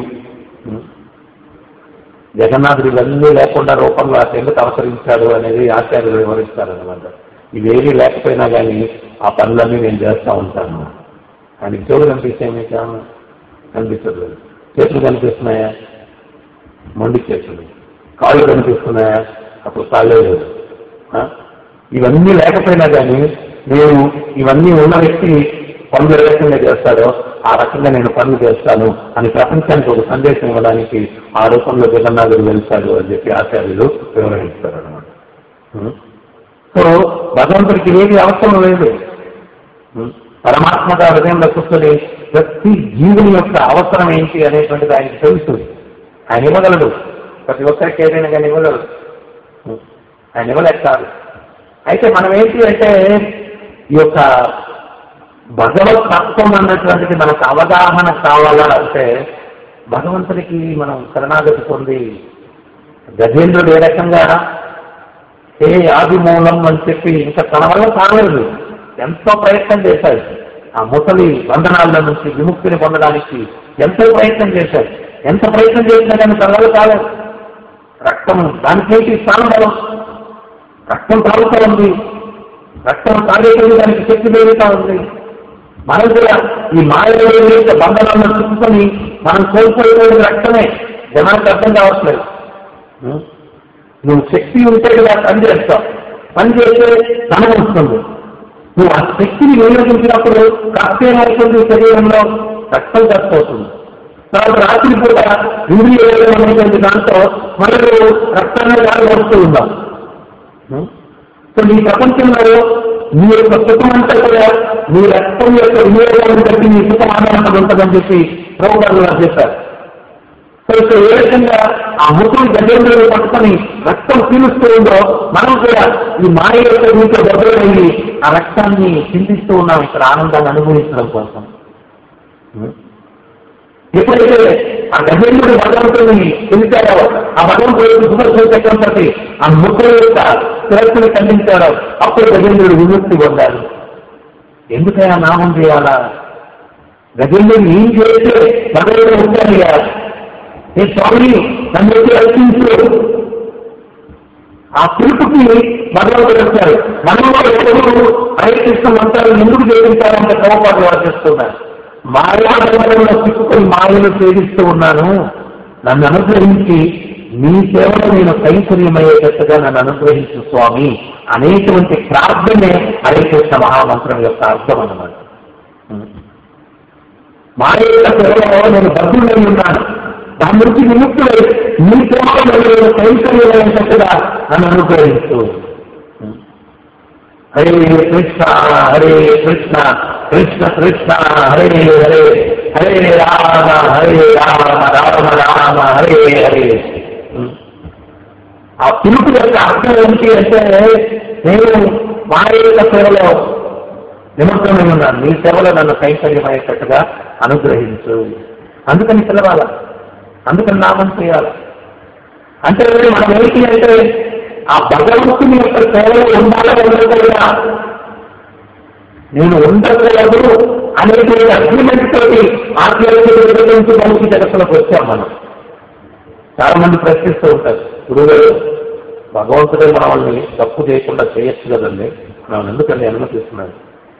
జగన్నాథుడు ఇవన్నీ లేకుండా రూపంలో అతను ఎందుకు అవతరించాడు అనేది ఆచార్యులు వివరిస్తారనమాట ఇవేమీ లేకపోయినా కానీ ఆ పనులన్నీ నేను చేస్తూ ఉంటాను ఆయనకి చెవులు కనిపిస్తే ఏమీ కాను కనిపించదు చేతులు కనిపిస్తున్నాయా మొండి చేతులు కాళ్ళు కనిపిస్తున్నాయా అప్పుడు కాళ్ళే లేదు ఆ? ఇవన్నీ లేకపోయినా కానీ నేను ఇవన్నీ ఉన్న వ్యక్తి పనులు ఏ రకంగా చేస్తాడో ఆ రకంగా నేను పనులు చేస్తాను అని ప్రపంచానికి ఒక సందేశం ఇవ్వడానికి ఆ రూపంలో జగన్నాథుడు వెళ్తాడు అని చెప్పి ఆచార్యులు వివరిస్తారు అనమాట సో భగవంతుడికి ఏది అవసరం లేదు ఉం? పరమాత్మగా హృదయంలో కూర్చొని ప్రతి జీవుని యొక్క అవసరం ఏంటి అనేటువంటిది ఆయనకి తెలుసు ఆయన ఇవ్వగలడు ప్రతి ఒక్కరికి ఏదైనా కానీ ఇవ్వగలడు ఉం? ఆయన ఇవ్వలేక కాదు అయితే మనం ఏంటి అంటే ఈ యొక్క భగవత్ తత్వం అన్నటువంటిది మనకు అవగాహన కావాలా అంటే భగవంతుడికి మనం శరణాగతి పొంది గజేంద్రుడు ఏ రకంగా ఏ ఆది మూలం అని చెప్పి ఇంకా తన వల్ల కాలేదు ఎంతో ప్రయత్నం చేశాడు ఆ ముసలి బంధనాల నుంచి విముక్తిని పొందడానికి ఎంతో ప్రయత్నం చేశాడు ఎంత ప్రయత్నం చేసినా కానీ తన వల్ల కాలేదు రక్తం దానికేంటి స్థానం బలం రక్తం తాగుతూ ఉంది రక్తం తాగేటువంటి దానికి శక్తి పెరుగుతూ ఉంది మనం కూడా ఈ మాయలో బంధనాలను చుట్టుకొని మనం కోల్పోయేటువంటి రక్తమే జనానికి అర్థం కావట్లేదు ఉం? నువ్వు శక్తి ఉంటే కదా పని చేస్తావు పని చేస్తే ధనం వస్తుంది నువ్వు ఆ శక్తిని వినియోగించినప్పుడు కష్టమవుతుంది శరీరంలో రక్తం ఖర్చు అవుతుంది తర్వాత రాత్రి పూట ఇంద్రియ దాంతో మళ్ళీ నువ్వు రక్తాన్ని దాడి వస్తూ ఉన్నావు ఉం? సో నీ ప్రపంచంలో నీ యొక్క సుఖం అంతా కూడా నీ రక్తం యొక్క వినియోగాన్ని బట్టి నీ సుఖం ఆనందం ఉంటుందని చెప్పి ప్రభుత్వాలు గారు చెప్పారు సో ఇక్కడ ఏ రకంగా ఆ ముఖం గజేంద్రులు పట్టుకొని రక్తం పీలుస్తూ ఉందో మనం కూడా ఈ మాయ యొక్క నీతో దగ్గరైంది ఆ రక్తాన్ని చింతిస్తూ ఉన్నాం ఇక్కడ ఆనందాన్ని అనుభవించడం కోసం ఉం? ఎప్పుడైతే ఆ గజేంద్రుడు భగవంతుడిని పిలిచాడో ఆ భగవంతుడు సుదర్శన చక్రం ప్రతి ఆ ముద్ర యొక్క శిరస్సుని ఖండించాడో అప్పుడు గజేంద్రుడు విముక్తి పొందాడు ఎందుకైనా నామం చేయాలా గజేంద్రుడు ఏం చేస్తే భగవంతుడు ఉంటాడు ఏ స్వామి నన్ను వచ్చి రక్షించు ఆ పిలుపుకి భగవంతుడు వచ్చారు మనం కూడా ఎప్పుడు హరే కృష్ణ మంత్రాలు ఎందుకు చేయించాలంటే కోపాటు వర్తిస్తున్నారు మాయాబంధంలో చిక్కుకొని మాయలు సేవిస్తూ ఉన్నాను నన్ను అనుగ్రహించి నీ సేవలో నేను కైంకర్యమయ్యేటట్టుగా నన్ను అనుగ్రహించు స్వామి అనేటువంటి ప్రార్థనే హరే కృష్ణ మహామంత్రం యొక్క అర్థం అన్నమాట మాయ యొక్క సేవలో నేను బద్దుడై ఉన్నాను దాని నుంచి విముక్తులై నీ సేవలో నేను కైంకర్యమయ్యేటట్టుగా నన్ను అనుగ్రహించు హరే కృష్ణ హరే కృష్ణ కృష్ణ కృష్ణ హరే హరే హరే రామ హరే రామ రామ రామ హరే హరే ఆ పిలుపు యొక్క అర్థం ఏంటి అంటే నేను మా యొక్క సేవలో నిమగ్నమై ఉన్నాను నీ సేవలో నన్ను కైంకర్యమయ్యేటట్టుగా అనుగ్రహించు అందుకని పిలవాల అందుకని నామం చేయాలి అంటే మనం ఏంటి అంటే ఆ భగవంతుని యొక్క సేవలో ఉండాలని ఉండకూడదా నేను ఉండకూడదు అనేటువంటి అగ్రిమెంట్ తోటి ఆధ్యాత్మిక నుంచి భౌతిక జగత్తులకు వచ్చాం మనం చాలా మంది ప్రశ్నిస్తూ ఉంటారు గురువుగారు భగవంతుడే మనల్ని తప్పు చేయకుండా చేయొచ్చు కదండి మనం ఎందుకని అనుమతిస్తున్నాడు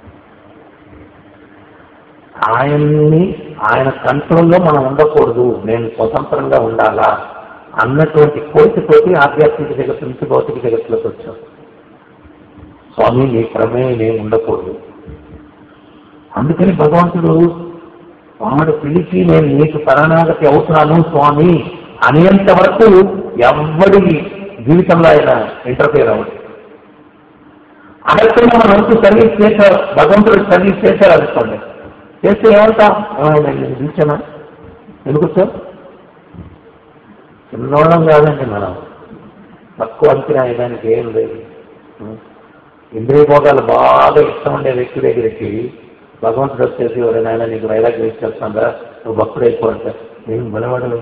ఆయన్ని ఆయన కంట్రోల్లో మనం ఉండకూడదు నేను స్వతంత్రంగా ఉండాలా అన్నటువంటి కోరికతోటి ఆధ్యాత్మిక జగత్తు నుంచి భౌతిక జగత్తులోకి వచ్చాం స్వామి నీ ప్రమేయం నేను ఉండకూడదు అందుకని భగవంతుడు వాడు పిలిచి నేను నీకు శరణాగతి అవుతాను స్వామి అనేంత వరకు ఎవ్వడి జీవితంలో ఆయన ఇంటర్ఫేర్ అవ్వడు అనకుండా మన వంతు సర్వీస్ చేశారు భగవంతుడు సర్వీస్ చేశారు అనుకోండి చేస్తే ఏమంటాం ఏమైనా నేను పిలిచానా ఎందుకు వచ్చావు చిన్నోళ్ళం కాదండి మనం తక్కువ అంచనా వేయడానికి ఏం లేదు ఇంద్రియ భోగాలు బాగా ఇష్టం ఉండే వ్యక్తి దగ్గరికి భగవంతుడు వచ్చేసి ఎవరైనా ఆయన నీకు వైరాగ్యం ఇచ్చేస్తుందా నువ్వు భక్తుడు అయిపోతే నేను బలవాడలు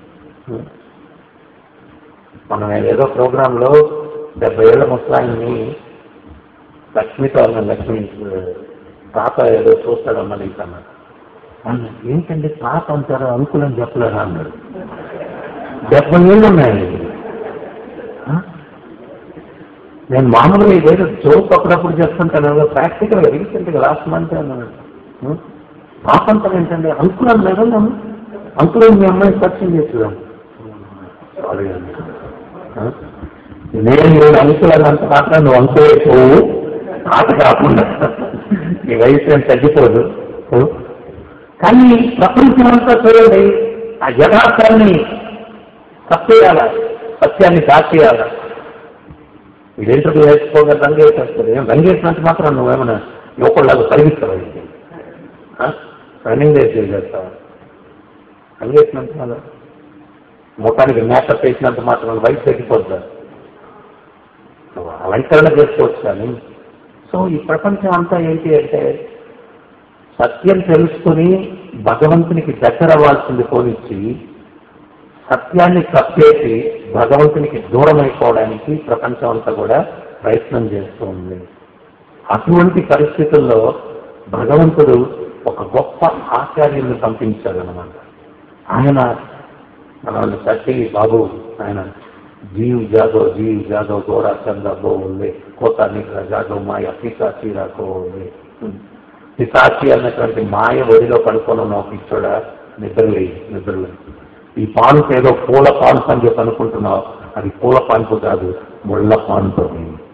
మనం ఏదో ప్రోగ్రాంలో డెబ్బై ఏళ్ళ ముసలాయిని లక్ష్మితో అన్న లక్ష్మి తాత ఏదో చూస్తాడమ్మా నీకు అన్నాడు అన్న ఏంటండి తాత అంటారు అంకులని చెప్పలేరా అన్నాడు డెబ్బై ఏళ్ళు ఉన్నాయండి ఆ? నేను మామూలుగా ఇదేదో జోక్ అప్పుడప్పుడు చేస్తుంటాను ప్రాక్టికల్ రీసెంట్ గా లాస్ట్ మంత్ అన్నాడు ఉం? పాపంతం ఏంటండి అంకుల్ అన్నాడు నన్ను అంకుల్ మీ అమ్మాయి పరిచయం చేస్తున్నాను సారీ అండి ఆ? నేను నేను అంకుల్ అన్నంత మాత్రం నువ్వు అంకుల్ అయిపోవు ఆట కాకుండా నీ వయసు ఏం తగ్గిపోదు ఉం? కానీ ప్రపంచం అంతా చూడండి ఆ యథార్థాన్ని తప్పేయాల సత్యాన్ని దాచేయాల వీడు ఇంటర్వ్యూ వేసుకోగా రంగేసేస్తుంది ఏం రంగేసినంత మాత్రం నువ్వేమైనా యువకుల్లాగా పరిగిస్తావు రన్నింగ్ రేస్ చేస్తావు రంగేసినంత మాత్రం మొత్తానికి మేకప్ వేసినంత మాత్రం వయసు తగ్గిపోద్దా నువ్వు అలంకరణ చేసుకోవచ్చు కానీ సో ఈ ప్రపంచం అంతా ఏంటి అంటే సత్యం తెలుసుకుని భగవంతునికి దగ్గర అవ్వాల్సింది పోనిచ్చి సత్యాన్ని తప్పేసి భగవంతునికి దూరం అయిపోవడానికి ప్రపంచం అంతా కూడా ప్రయత్నం చేస్తూ ఉంది అటువంటి పరిస్థితుల్లో భగవంతుడు ఒక గొప్ప ఆచార్యుల్ని పంపించాడు అనమాట ఆయన మన సత్య బాబు ఆయన జీవ్ జాగో జీవ్ జాగో గోరా చంద బోవుంది కోత నిగ్ర జాగో మాయ పిశాచి రాకోవుంది పిశాచి అన్నటువంటి మాయ ఒడిలో పడుకొని ఉన్న ఒక పిచ్చోడ నిద్రలే నిద్రలే ఈ పాన్పు ఏదో పూల పాన్పు అని చెప్పి అనుకుంటున్నావు అది పూల పాన్పు కాదు ముళ్ళ పాన్పు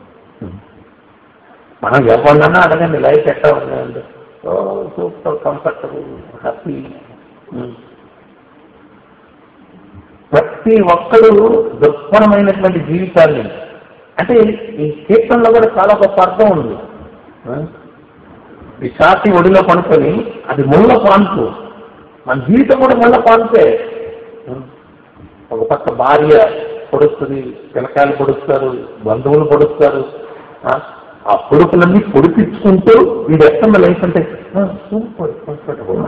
మనం ఎవరినన్నా అడగండి లైఫ్ ఎట్లా ఉందండి ఓ సూపర్ కంఫర్టబుల్ హ్యాపీ ప్రతి ఒక్కరు దుర్భరమైనటువంటి జీవితాన్ని అంటే ఈ కీర్తనలో కూడా చాలా గొప్ప అర్థం ఉంది ఆ? ఈ చాటి ఒడిలో పనుకొని అది ముళ్ళ పాన్పు మన జీవితం కూడా ముళ్ళ పాన్పే ఒక పక్క భార్య పొడుస్తుంది పిల్లకాయలు పొడుస్తారు బంధువులు పొడుస్తారు ఆ? ఆ పొడుపులన్నీ పొడిపించుకుంటూ వీడు ఎక్కడ లైఫ్ అంటే సూపర్ కంఫర్టబుల్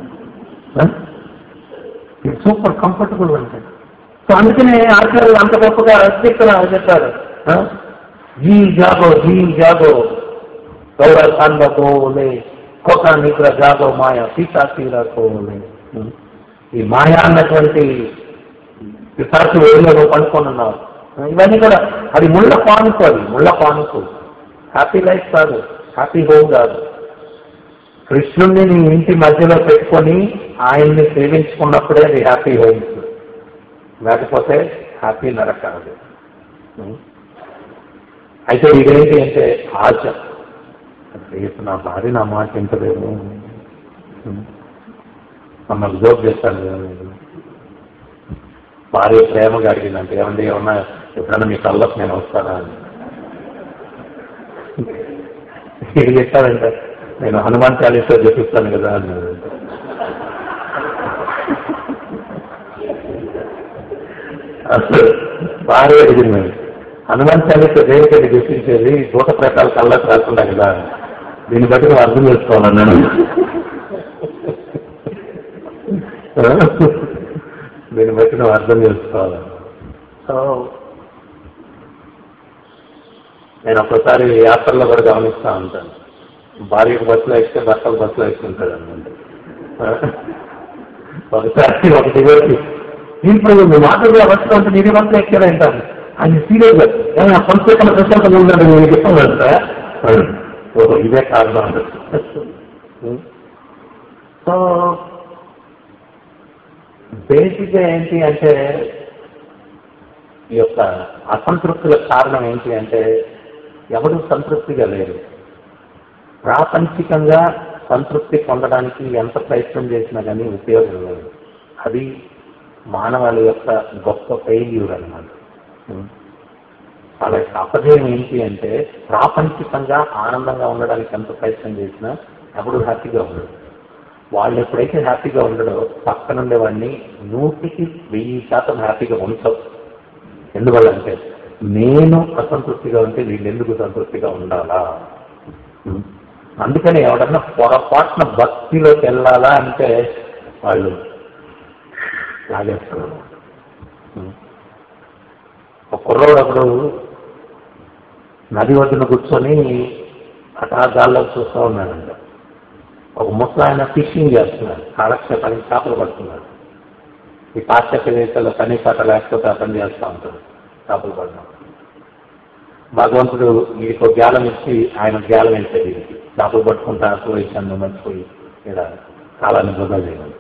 ఇది సూపర్ కంఫర్టబుల్ అంటే సో అందుకనే ఆచార్యులు అంత గొప్పగా కీర్తన చెప్పారు ఆ? జీ జాగో జీ జాగో గౌర సాంబకోలే కొత్త నిద్ర జాగో మాయ సీతా తీరకోలే ఈ మాయా అన్నటువంటి పిశాచి ఒడిలో పడుకొని ఉన్నారు ఇవన్నీ కూడా అది ముళ్ళ పానుకు అది ముళ్ళ పానుకు హ్యాపీ లైఫ్ కాదు హ్యాపీ హోమ్ కాదు కృష్ణుణ్ణి నీ ఇంటి మధ్యలో పెట్టుకొని ఆయన్ని సేవించుకున్నప్పుడే అది హ్యాపీ హోమ్ లేకపోతే హ్యాపీ నరకాదు అయితే ఇదేంటి అంటే ఆశ రేపు నా భార్య నా మాట వింటదేమో మమ్మల్ని జోక్ చేస్తాను కదా నేను. భార్య ప్రేమగా అడిగిందంటే ఏమండి ఏమన్నా ఎప్పుడన్నా మీ కళ్ళకు నేను వస్తానా అని ఏం చెప్పారంటే నేను హనుమాన్ చాలీసా చెప్పిస్తాను కదా అన్నాడు అసలు భార్య అడిగింది హనుమాన్ చాలీసా దేనికంటే చెప్పించేది దూత ప్రకాల కళ్ళకు రాకుండా కదా దీన్ని బట్టి నువ్వు అర్థం చేసుకోవాలన్నాను దీన్ని బట్టి నువ్వు అర్థం చేసుకోవాలి సో నేను ఒక్కసారి యాత్రలో కూడా గమనిస్తూ ఉంటాను భార్యకు బస్సులో ఎక్కితే భర్తకు బస్సులో ఎక్కుంటాడు అనమాట ఒకసారి ఒక డివోర్స్ ఇప్పుడు మీ మాటలు బస్సులో ఉంటే నీది బస్సులో ఎక్కారా అంటాను అది సీరియస్ గా ఏమైనా కొంతసేపు ప్రశాంతంగా ఉందండి నేను చెప్పాను కదా ఓహో ఇదే కారణం సో బేసిక్గా ఏంటి అంటే ఈ యొక్క అసంతృప్తులకు కారణం ఏంటి అంటే ఎవరు సంతృప్తిగా లేరు ప్రాపంచికంగా సంతృప్తి పొందడానికి ఎంత ప్రయత్నం చేసినా కానీ ఉపయోగం లేదు అది మానవాళి యొక్క గొప్ప ఫెయిల్యూర్ అన్నమాట వాళ్ళ యొక్క అపజయం ఏంటి అంటే ప్రాపంచికంగా ఆనందంగా ఉండడానికి ఎంత ప్రయత్నం చేసినా ఎవడు హ్యాపీగా ఉండడు వాళ్ళు ఎప్పుడైతే హ్యాపీగా ఉండడో పక్కన ఉండేవాడిని నూటికి వెయ్యి శాతం హ్యాపీగా ఉంచవు ఎందువల్లంటే నేను అసంతృప్తిగా ఉంటే వీళ్ళు ఎందుకు సంతృప్తిగా ఉండాలా అందుకని ఎవడన్నా పొరపాటున భక్తిలోకి వెళ్ళాలా అంటే వాళ్ళు లాగేస్తారు ఒక కుర్రోడు అప్పుడు నది ఒడ్డున కూర్చొని అటా గాల్లో చూస్తూ ఉన్నాడంట ఒక ముసలాయన ఫిషింగ్ చేస్తున్నాడు కాలక్షేపానికి చేపలు పడుతున్నాడు ఈ పాశ్చాత్య దేశాల్లో పని పాట లేకపోతే అతను చేస్తూ ఉంటాడు చేపలు పడడం భగవంతుడు వీడికి జ్ఞానం ఇచ్చి ఆయన జ్ఞానం వేసేది వీడికి చేపలు పట్టుకుంటా వేసాను మర్చిపోయి ఇక్కడ కాలాన్ని వదలలేదు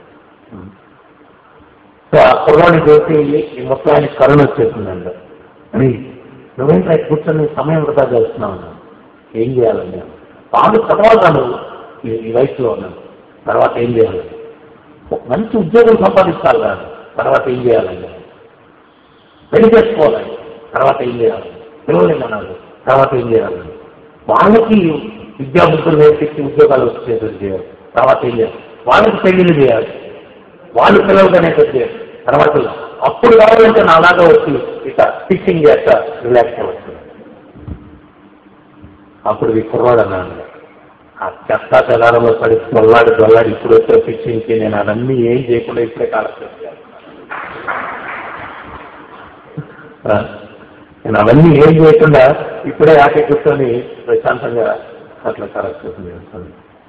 సో ఆ కుర్రాన్ని చూసి ఈ ముసలాయన కరుణ వచ్చేసిందండి అని నువ్వేంటి కూర్చొని సమయం వృధా చేస్తున్నావు అన్నాను. ఏం చేయాలండి వాళ్ళు చదవాలి ఈ ఈ వయసులో ఉన్నాను తర్వాత ఏం చేయాలి ఒక మంచి ఉద్యోగం సంపాదించాలి కాదు తర్వాత ఏం చేయాలండి పెళ్లి చేసుకోవాలండి తర్వాత ఏం చేయాలి పిల్లలు అన్నారు తర్వాత ఏం చేయాలండి వాళ్ళకి విద్యా బుద్ధులు నేర్పించి ఉద్యోగాలు వచ్చేటట్టు చేయాలి తర్వాత ఏం చేయాలి వాళ్ళకి పెళ్లిళ్ళు చేయాలి వాళ్ళు పిల్లలు అనేటట్టు చేయాలి తర్వాత అప్పుడు కావాలంటే నాలాగా వచ్చి ఇక టీచింగ్ చేస్త రిలాక్స్ అవ్వచ్చు అప్పుడు ఈ కుర్రాడు అన్నాడు ఆ చెత్త తెలారంలో పడి దొల్లాడి దొల్లాడి ఇప్పుడు వచ్చే ఫిషింగ్కి నేను అవన్నీ ఏం చేయకుండా ఇప్పుడే కాలక్షేపం చేస్తున్నాను. ఆ, నేను అవన్నీ ఏం చేయకుండా ఇప్పుడే ఆకే కూర్చొని ప్రశాంతంగా అట్లా కాలక్షేపం చేస్తాను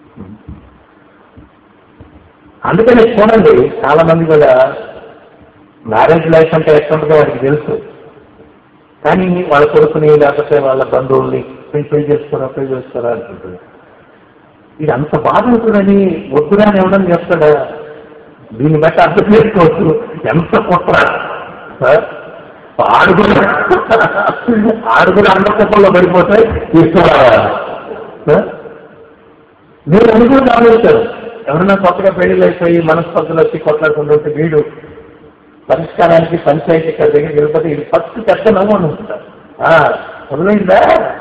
అందుకని చూడండి చాలా మంది కూడా మ్యారేజ్ లైఫ్ అంటే ఎట్లుంటుందో వాడికి తెలుసు కానీ వాళ్ళ కొడుకుని లేకపోతే వాళ్ళ బంధువుల్ని పెళ్లి పెళ్లి చేసుకోరా పెళ్లి చేసుకోరా అంటుంటారు ఇది అంత బాధ ఉంటుందని వద్దురా అని ఎవడని చెప్తాడా దీన్ని బట్టి అర్థం చేసుకోవచ్చు ఎంత కుట్ర సార్ ఆడుగులు ఆడుగులు అందరిలో పడిపోతే తీసుకురావాలి సార్? మీరు అనుకుని గమనించారు ఎవరైనా కొత్తగా పెళ్లి అయిపోయి మనస్పర్ధలు వచ్చి కొట్లాడుకుంటుంటే వీడు పరిష్కారానికి పంచాయతీ ఇక్కడ దగ్గరికి వెళ్ళిపోతే ఇది ఫస్ట్ పెద్ద నవ్వు అని ఉంటారు వదిలేందా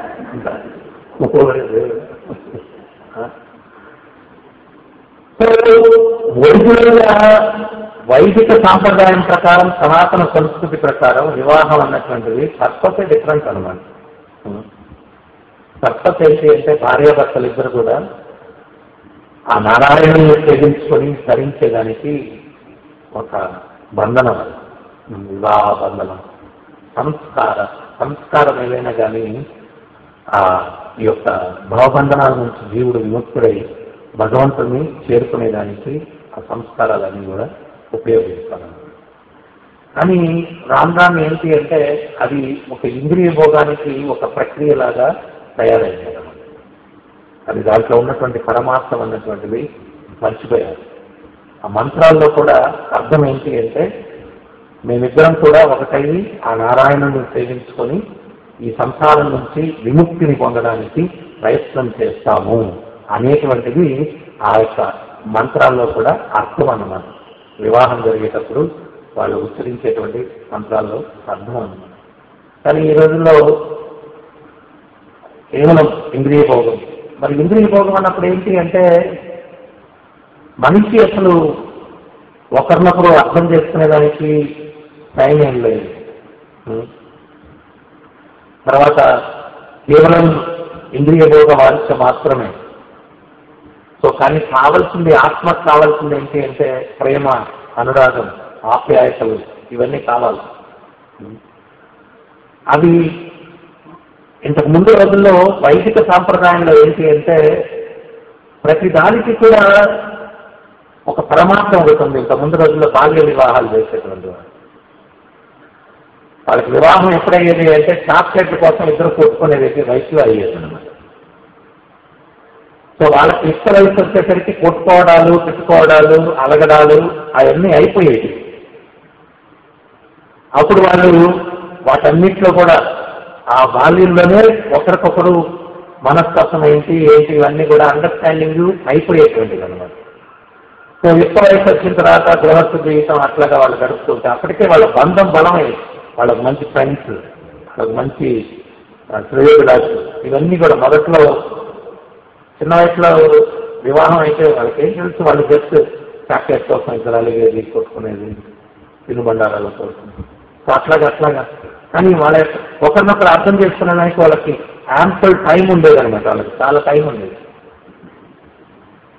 ఒరిజినల్గా వైదిక సాంప్రదాయం ప్రకారం సనాతన సంస్కృతి ప్రకారం వివాహం అన్నటువంటిది పర్పసే డిఫరెంట్ అనమాట పర్పస్ ఏంటి అంటే భార్యాభర్తలు ఇద్దరు కూడా ఆ నారాయణుని సేవించుకొని ధరించేదానికి ఒక బంధనం అది వివాహ బంధనం సంస్కార సంస్కారం ఏదైనా కానీ ఆ ఈ యొక్క భవబంధనాల నుంచి జీవుడు విముక్తుడై భగవంతుని చేరుకునేదానికి ఆ సంస్కారాలన్నీ కూడా ఉపయోగిస్తాను కానీ రాను రాను ఏంటి అంటే అది ఒక ఇంద్రియ భోగానికి ఒక ప్రక్రియలాగా తయారైంది అన్నమాట. అది దాంట్లో ఉన్నటువంటి పరమార్థం అన్నటువంటిది మర్చిపోయారు ఆ మంత్రాల్లో కూడా అర్థం ఏంటి అంటే మేమిద్దరం కూడా ఒకటై ఆ నారాయణుని సేవించుకొని ఈ సంసారం నుంచి విముక్తిని పొందడానికి ప్రయత్నం చేస్తాము అనేటువంటిది ఆ యొక్క మంత్రాల్లో కూడా అర్థం అన్నమాట వివాహం జరిగేటప్పుడు వాళ్ళు ఉచ్చరించేటువంటి మంత్రాల్లో అర్థం అన్నమాట కానీ ఈ రోజుల్లో కేవలం ఇంద్రియ భోగం మరి ఇంద్రియ భోగం అన్నప్పుడు ఏంటి అంటే మనిషి అసలు ఒకరినొకరు అర్థం చేసుకునేదానికి టైం ఏం లేదు ఉం. తర్వాత కేవలం ఇంద్రియ భోగ వాంఛ మాత్రమే సో కానీ కావాల్సింది ఆత్మకు కావాల్సింది ఏంటి అంటే ప్రేమ అనురాగం ఆప్యాయతలు ఇవన్నీ కావాలి ఉం. అవి ఇంతకు ముందు రోజుల్లో వైదిక సాంప్రదాయంలో ఏంటి అంటే ప్రతి దానికి కూడా ఒక పరమార్థం ఒకటి ఉంది ఇంత ముందు రోజుల్లో బాల్య వివాహాలు చేసేటువంటి వారు వాళ్ళకి వివాహం ఎప్పుడయ్యేది అంటే చాక్లెట్ కోసం ఇద్దరు కొట్టుకునేది వయసులో అయ్యేది అనమాట సో వాళ్ళకి ఇష్ట వయసు వచ్చేసరికి కొట్టుకోవడాలు తిట్టుకోవడాలు అలగడాలు అవన్నీ అయిపోయేవి అప్పుడు వాళ్ళు వాటన్నిటిలో కూడా ఆ బాల్యంలోనే ఒకరికొకరు మనస్తత్వం ఏంటి ఏంటి ఇవన్నీ కూడా అండర్స్టాండింగ్ అయిపోయేటువంటిది అనమాట సో యుక్త వయసు వచ్చిన తర్వాత గృహస్థ జీవితం అట్లాగా వాళ్ళు గడుపుతుంటే అప్పటికే వాళ్ళ బంధం బలమైంది వాళ్ళకి మంచి ఫ్రెండ్స్ వాళ్ళకి మంచి ఆ, శ్రేయోభిలాషులు ఇవన్నీ కూడా మొదట్లో చిన్న వయసులో వివాహం అయితే వాళ్ళకి ఏం తెలుసు వాళ్ళు జస్ట్ చాక్లెట్ కోసం ఇద్దరు అలిగేది కొట్టుకునేది తినుబండారాల కోసం సో అట్లాగా అట్లాగా కానీ వాళ్ళ యొక్క ఒకరినొకరు అర్థం చేసుకునేదానికి వాళ్ళకి యాంపుల్ టైం ఉండేది అనమాట వాళ్ళకి చాలా టైం ఉండేది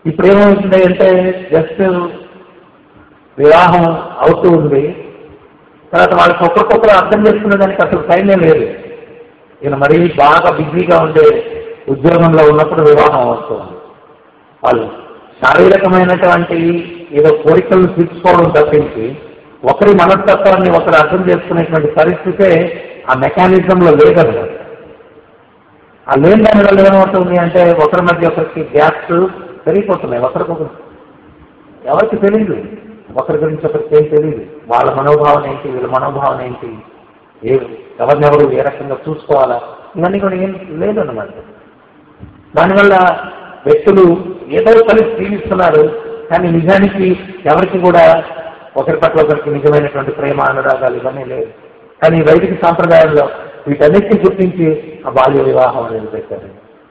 ఇప్పుడు ఏమవుతుంది అంటే జస్ట్ వివాహం అవుతూ ఉంది తర్వాత వాళ్ళకి ఒకరికొకరు అర్థం చేసుకునే దానికి అసలు టైమే లేదు ఈయన మరీ బాగా బిజీగా ఉండే ఉద్యోగంలో ఉన్నప్పుడు వివాహం అవుతుంది వాళ్ళు శారీరకమైనటువంటి ఏదో కోరికలను తీర్చుకోవడం తప్పించి ఒకరి మనస్తత్వాన్ని ఒకరు అర్థం చేసుకునేటువంటి పరిస్థితే ఆ మెకానిజంలో లేదన్నమాట ఆ లేని దాని వల్ల ఏమవుతుంది అంటే ఒకరి మధ్య ఒకరికి గ్యాప్స్ పెరిగిపోతున్నాయి ఒకరికొకరు ఎవరికి తెలియదు ఒకరి గురించి ఒకరికి ఏం తెలియదు వాళ్ళ మనోభావన ఏంటి వీళ్ళ మనోభావన ఏంటి ఏ ఎవరినెవరు ఏ రకంగా చూసుకోవాలా ఇవన్నీ కూడా ఏం లేదన్నమాట దానివల్ల వ్యక్తులు ఏదో కలిసి జీవిస్తున్నారు కానీ నిజానికి ఎవరికి కూడా ఒకరి పట్ల ఒకరికి నిజమైనటువంటి ప్రేమ అనురాగాలు ఇవన్నీ లేవు కానీ ఈ వైదిక సాంప్రదాయంలో వీటన్నిటిని గుర్తించి ఆ బాల్య వివాహం అనేది పెట్టారు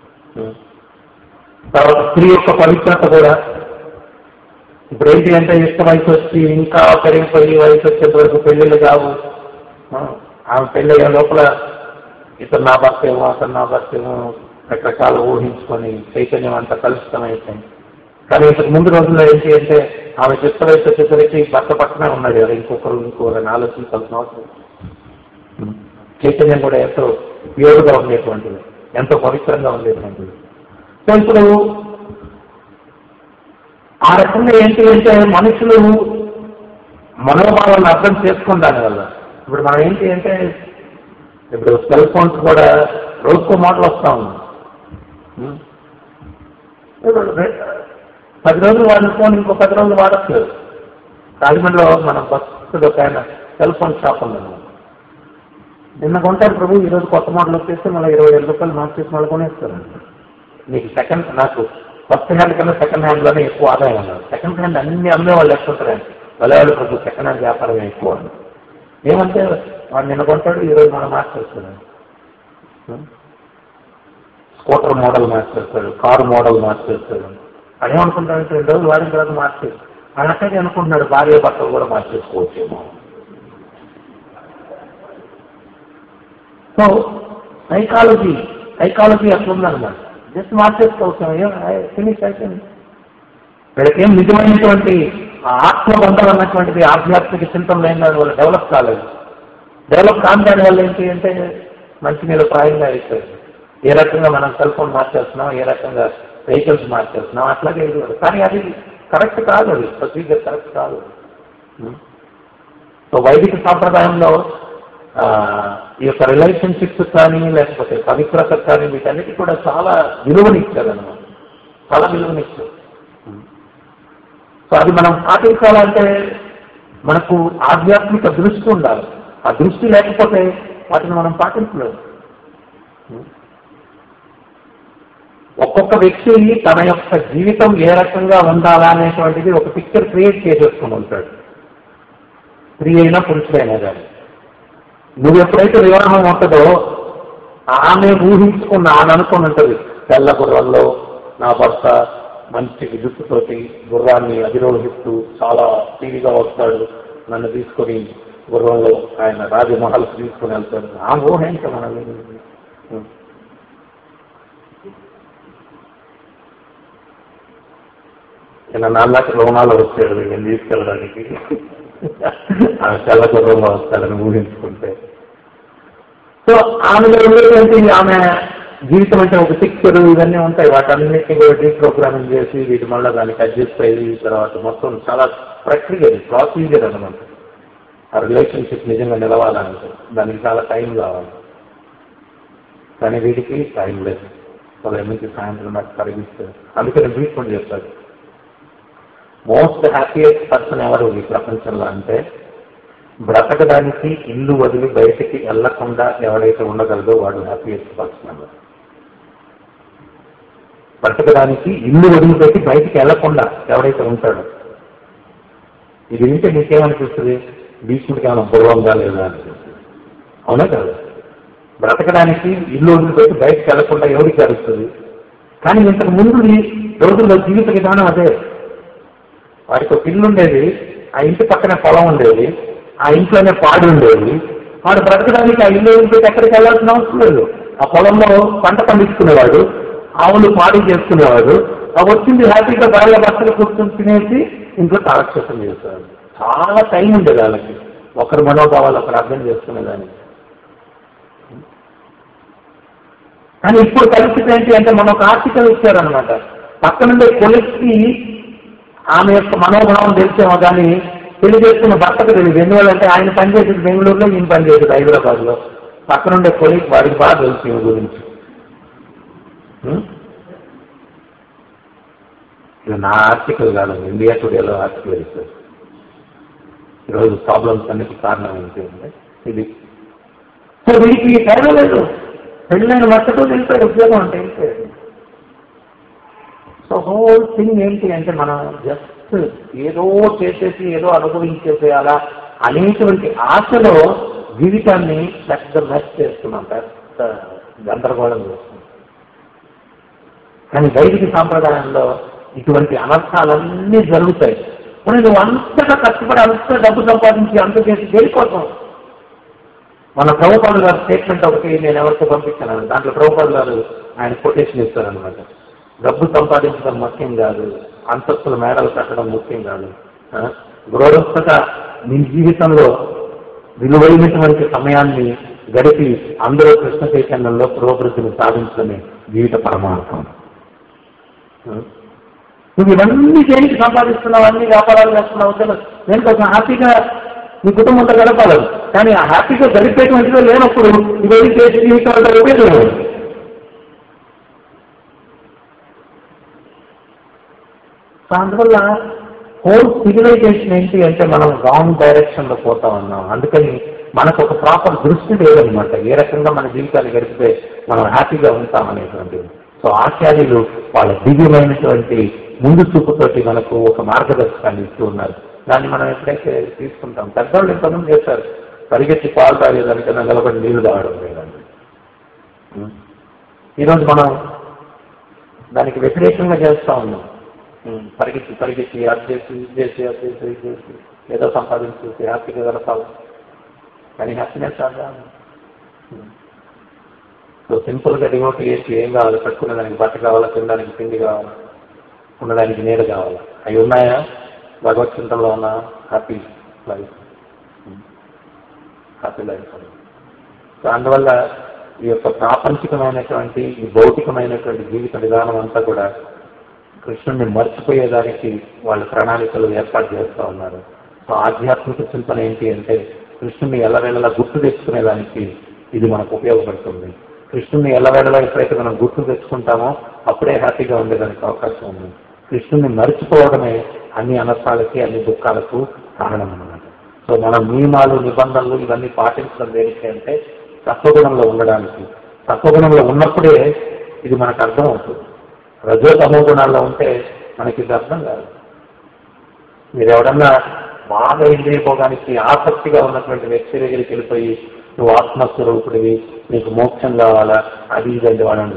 తర్వాత స్త్రీ యొక్క పవిత్రత కూడా ఇప్పుడు ఏంటి అంటే ఇష్ట వయసు వచ్చి ఇంకా పెరిగిపోయి వయసు వచ్చేంత వరకు పెళ్లిళ్ళు కావు ఆ, ఆమె పెళ్లి అయ్యే లోపల ఇతను నా భర్త ఏమో అతను నా భర్త ఏమో రకరకాలు ఊహించుకొని చైతన్యం అంతా కలుషితం అయిపోయింది కానీ ఇంతకు ముందు రోజుల్లో ఏంటి అంటే ఆమె చిత్త వయసు వచ్చేసరికి భర్త పక్కనే ఉన్నాడు కదా ఇంకొకరు ఇంకొకరు అని ఆలోచించాల్సిన అవసరం ఉం. చైతన్యం కూడా ఎంతో ప్యూర్గా ఉండేటువంటిది ఎంతో పవిత్రంగా ఉండేటువంటిది సో ఇప్పుడు ఆ రకంగా ఏంటి అంటే మనుషులు మనోభావాలను అర్థం చేసుకుని దానివల్ల ఇప్పుడు మనం ఏంటి అంటే ఇప్పుడు సెల్ ఫోన్స్ కూడా రోజుకో మాటలు వస్తా ఉంది ఉం? ఇప్పుడు రె- పది రోజులు వాడిన ఫోన్ ఇంకో పది రోజులు వాడట్లేదు రాజమండ్రిలో మన బస్సులో ఒక ఆయన సెల్ ఫోన్ షాప్ ఉందన్నమాట నిన్న కొంటారు ప్రభు ఈరోజు కొత్త మోడల్ వచ్చేస్తే మళ్ళీ ఇరవై వేల రూపాయలు మార్చేసి మళ్ళీ కొనేస్తారు నీకు సెకండ్ నాకు ఫస్ట్ హ్యాండ్ కన్నా సెకండ్ హ్యాండ్లోనే ఎక్కువ ఆదాయం అన్నారు సెకండ్ హ్యాండ్ అన్ని అమ్మే వాళ్ళు ఎక్కుంటారండి వలయాలు ప్రభు సెకండ్ హ్యాండ్ వ్యాపారమే ఎక్కువ అని ఏమంటే వాడు నిన్న కొంటాడు ఈరోజు మనం మార్చేస్తున్నాడు స్కూటర్ మోడల్ మార్చేస్తాడు కారు మోడల్ మార్చేస్తాడు అదేమనుకుంటాడంటే రెండు రోజులు వాడిన తర్వాత మార్చేది అన్నట్టే అనుకుంటున్నాడు భార్య భర్తలు కూడా మార్చేసుకోవచ్చేమో సో సైకాలజీ సైకాలజీ అట్లా ఉందన్నమాట జస్ట్ మార్చేసుకోవచ్చు ఫినిష్ అయిపోయింది వీళ్ళకేం నిజమైనటువంటి ఆ ఆత్మబంధం అన్నటువంటిది ఆధ్యాత్మిక చింతన లేని దాని వల్ల డెవలప్ కాలేదు డెవలప్ కాని దాని వల్ల ఏంటి అంటే మంచి మీద ప్రాయంగా అయిపోయింది ఏ రకంగా మనం సెల్ ఫోన్ మార్చేస్తున్నాం ఏ రకంగా వెహికల్స్ మార్చేస్తున్నాం అట్లాగే ఇది కూడా. కానీ అది కరెక్ట్ కాదు అది ప్రొసీజర్ కరెక్ట్ కాదు సో వైదిక సాంప్రదాయంలో ఆ, ఈ యొక్క రిలేషన్షిప్స్ కానీ లేకపోతే పవిత్రత కానీ వీటన్నిటి కూడా చాలా విలువనిచ్చారన్నమాట చాలా విలువనిచ్చారు సో అది మనం పాటించాలంటే మనకు ఆధ్యాత్మిక దృష్టి ఉండాలి ఆ దృష్టి లేకపోతే వాటిని మనం పాటించలేము ఒక్కొక్క వ్యక్తి తన యొక్క జీవితం ఏ రకంగా ఉండాలా అనేటువంటిది ఒక పిక్చర్ క్రియేట్ చేసేసుకుని ఉంటాడు స్త్రీ అయినా పురుషుడైనా కానీ నువ్వు ఎప్పుడైతే వివాహం ఉంటుందో ఆమె ఊహించుకున్న ఆమె అనుకుని ఉంటుంది తెల్ల గుర్రంలో నా భర్త మంచి జుట్టుతోటి గుర్రాన్ని అధిరోహిస్తూ చాలా టీవీగా వస్తాడు నన్ను తీసుకొని గుర్రంలో ఆయన రాజమహల్కి తీసుకుని వెళ్తాడు ఆ ఊహ ఏంటి మనం ఇలా నాన్నకి లోనాలు వచ్చాడు నేను తీసుకెళ్ళడానికి ఆ తెల్ల గుర్రంలో వస్తాడని ఊహించుకుంటే సో ఆమెలో ఉండేటువంటి ఆమె జీవితం అంటే ఒక పిక్చర్ ఇవన్నీ ఉంటాయి వాటన్నిటిని కూడా డీప్రోగ్రామింగ్ చేసి వీటి మళ్ళీ దానికి అడ్జస్ట్ అయ్యి తర్వాత మొత్తం చాలా ప్రక్రియ ప్రాసీజర్ అనమాట ఆ రిలేషన్షిప్ నిజంగా నిలవాలంటే దానికి చాలా టైం కావాలి కానీ వీటికి టైం లేదు ఉదయం నుంచి సాయంత్రం నాకు కలిగిస్తారు అందుకని ట్రీట్మెంట్ చేస్తాడు మోస్ట్ హ్యాపీయెస్ట్ పర్సన్ ఎవరు ఈ ప్రపంచంలో అంటే బ్రతకడానికి ఇల్లు వదిలి బయటికి వెళ్లకుండా ఎవరైతే ఉండగలదో వాడు హ్యాపీయెస్ట్ పర్సన్ అన్నమాట బ్రతకడానికి ఇల్లు వదిలిపెట్టి బయటికి వెళ్లకుండా ఎవరైతే ఉంటాడో ఇది వింటే నీకేమనిపిస్తుంది భీష్ముడికి ఏమైనా బుర్రంగా లేదా అనిపిస్తుంది అవునా కదా బ్రతకడానికి ఇల్లు వదిలిపెట్టి బయటికి వెళ్లకుండా ఎవరికి తెలుస్తుంది కానీ ఇంతకు ముందు ఈ రోజుల్లో జీవిత విధానం అదే వాడికి ఒక ఇల్లు ఉండేది ఆ ఇంటి పక్కనే పొలం ఉండేది ఆ ఇంట్లోనే పాడి ఉండేది వాడు బ్రతకడానికి ఆ ఇల్లు వదిలిపెట్టి ఎక్కడికి వెళ్ళాల్సిన అవసరం లేదు ఆ పొలంలో పంట పండించుకునేవాడు ఆవులు పాడి చేసుకునేవాడు ఆ వచ్చింది హ్యాపీగా భార్య భర్తలు కూర్చొని తినేసి ఇంట్లో కాలక్షేపం చేస్తారు చాలా టైం ఉండేది వాళ్ళకి ఒకరి మనోభావాలు ఒకరు అర్థం చేసుకునేదానికి కానీ ఇప్పుడు పరిస్థితి ఏంటి అంటే మనం ఒక ఆర్టికల్ ఇచ్చారనమాట పక్కనుండే కొలిక్కి ఆమె యొక్క మనోభావం తెలిసేమో కానీ పెళ్లి చేసుకున్న భర్తకు తెలియదు ఎందువల్లంటే ఆయన పనిచేసేది బెంగళూరులో ఈయన పనిచేసేది హైదరాబాద్ లో పక్కనుండే కొలిక్ వాడికి బాగా తెలుసు ఈమె గురించి ఉం? ఇది నా ఆర్టికల్ కాదు ఇండియా టుడేలో ఆర్టికల్ ఇస్తారు ఈరోజు ప్రాబ్లమ్స్ అన్నిటి కారణం ఏంటి అంటే ఇది సో వీడికి తెరవలేదు పెళ్ళైన భర్తతో వెళ్ళిపోయాడు ఉద్యోగం అంటే వెళ్ళిపోయాడు సో హోల్ థింగ్ ఏంటి అంటే మనం జస్ట్ ఏదో చేసేసి ఏదో అనుభవించేసేయాలా అనేటువంటి ఆశలో జీవితాన్ని పెద్ద మెస్ చేస్తున్నాం పెద్ద గందరగోళం చేస్తున్నాం కానీ వైదిక సాంప్రదాయంలో ఇటువంటి అనర్థాలన్నీ జరుగుతాయి మరి నువ్వు అంతగా కష్టపడి అంత డబ్బు సంపాదించి అంత చేసి దేనికోసం మన ప్రభుపాలు గారు స్టేట్మెంట్ ఒకటి నేను ఎవరితో పంపించాను దాంట్లో ప్రభుపాలు గారు ఆయన కొటేషన్ ఇస్తారనమాట డబ్బు సంపాదించడం ముఖ్యం కాదు అంతస్తుల మేడలు కట్టడం ముఖ్యం కాదు ఆ? గృహస్థత నీ జీవితంలో విలువైనటువంటి సమయాన్ని గడిపి అందరూ కృష్ణ చైతన్యంలో పురోభివృద్ధిని సాధించడమే జీవిత పరమార్థం ఆ? నువ్వు ఇవన్నీ దేనికి సంపాదిస్తున్నావు అన్ని వ్యాపారాలు చేస్తున్నావు వద్దు. నేను కొంచెం హ్యాపీగా నీ కుటుంబంతో గడపాలి కానీ ఆ హ్యాపీగా గడిపేటువంటిదో లేనప్పుడు ఇవన్నీ చేసి జీవితాలు ఉపయోగం సో అందువల్ల హోల్ సివిలైజేషన్ ఏంటి అంటే మనం రాంగ్ డైరెక్షన్ లో పోతా ఉన్నాం అందుకని మనకు ఒక ప్రాపర్ దృష్టి లేదనమాట ఏ రకంగా మన జీవితాన్ని గడిపితే మనం హ్యాపీగా ఉంటాం అనేటువంటిది సో ఆచార్యులు వాళ్ళ దివ్యమైనటువంటి ముందు చూపుతోటి మనకు ఒక మార్గదర్శకాన్ని ఇస్తూ ఉన్నారు దాన్ని మనం ఎప్పుడైతే తీసుకుంటాం పెద్దవాళ్ళు ఎంతమంది చేస్తారు పరిగెత్తి పాలు తాగేదానికన్నా నిలబడి నీళ్లు తాగడం లేదండి ఉం. ఈరోజు మనం దానికి వ్యతిరేకంగా చేస్తా ఉన్నాం ఉం. పరిగెత్తి పరిగెత్తి అది చేసి ఇది చేసి అది చేసి ఇది చేసి ఏదో సంపాదించేసి హ్యాపీగా గడపాలి కానీ హ్యాపీనెస్ అదా సో సింపుల్ గా డిమోట్ చేసి ఏం కావాలి కట్టుకునే దానికి బట్ట కావాలా తినడానికి తిండి కావాలా ఉండడానికి నీడ కావాలా అవి ఉన్నాయా భగవత్ చింతనలో ఉన్న happy life happy life so అందువల్ల ఈ యొక్క ప్రాపంచికమైనటువంటి ఈ భౌతికమైనటువంటి జీవిత విధానం అంతా కూడా కృష్ణుడిని మర్చిపోయేదానికి వాళ్ళ ప్రణాళికలు ఏర్పాటు చేస్తూ ఉన్నారు సో ఆధ్యాత్మిక చింతన ఏంటి అంటే కృష్ణుడిని ఎల్లవేళలా గుర్తు తెచ్చుకునేదానికి ఇది మనకు ఉపయోగపడుతుంది కృష్ణుడిని ఎల్లవేళలా ఎప్పుడైతే మనం గుర్తు తెచ్చుకుంటామో అప్పుడే హ్యాపీగా ఉండేదానికి అవకాశం ఉంది కృష్ణుడిని మర్చిపోవడమే అన్ని అనర్థాలకి అన్ని దుఃఖాలకు కారణం అన్నమాట సో మన నియమాలు నిబంధనలు ఇవన్నీ పాటించడం దేనికి అంటే సత్వగుణంలో ఉండడానికి సత్వగుణంలో ఉన్నప్పుడే ఇది మనకు అర్థం అవుతుంది రజో తమో గుణాల్లో ఉంటే మనకి ఇది అర్థం కాదు మీరు ఎవడన్నా బాగా ఇంద్రియ భోగానికి ఆసక్తిగా ఉన్నటువంటి వ్యక్తి దగ్గరికి వెళ్ళిపోయి నువ్వు ఆత్మస్వరూపుడివి నీకు మోక్షం కావాలా అది ఇది అంటే వాడండి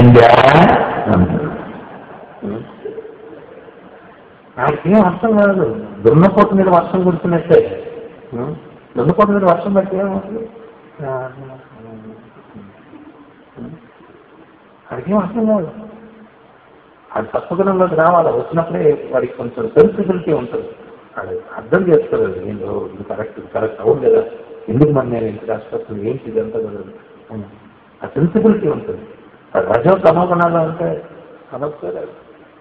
ఆయనకి ఏం అర్థం కాదు దున్నపోతు మీద వర్షం కుడుతున్నట్టే ఉం? దున్నపోతు మీద వర్షం పడితే ఏమవుతుంది వాడికి ఏం అర్థం కాదు అది తప్పగుణంలోకి రావాలి వచ్చినప్పుడే వాడికి కొంచెం సెన్సిబిలిటీ ఉంటుంది అది అర్థం చేసుకోలేదు నేను ఇది కరెక్ట్ ఇది కరెక్ట్ అవును కదా ఎందుకు మరి నేను ఇంత కష్టపడుతుంది ఏంటి ఇదంతా కదా అవును. ఆ సెన్సిబిలిటీ ఉంటుంది ఆ రజో తమోగుణాలు అంటే సమస్య లేదు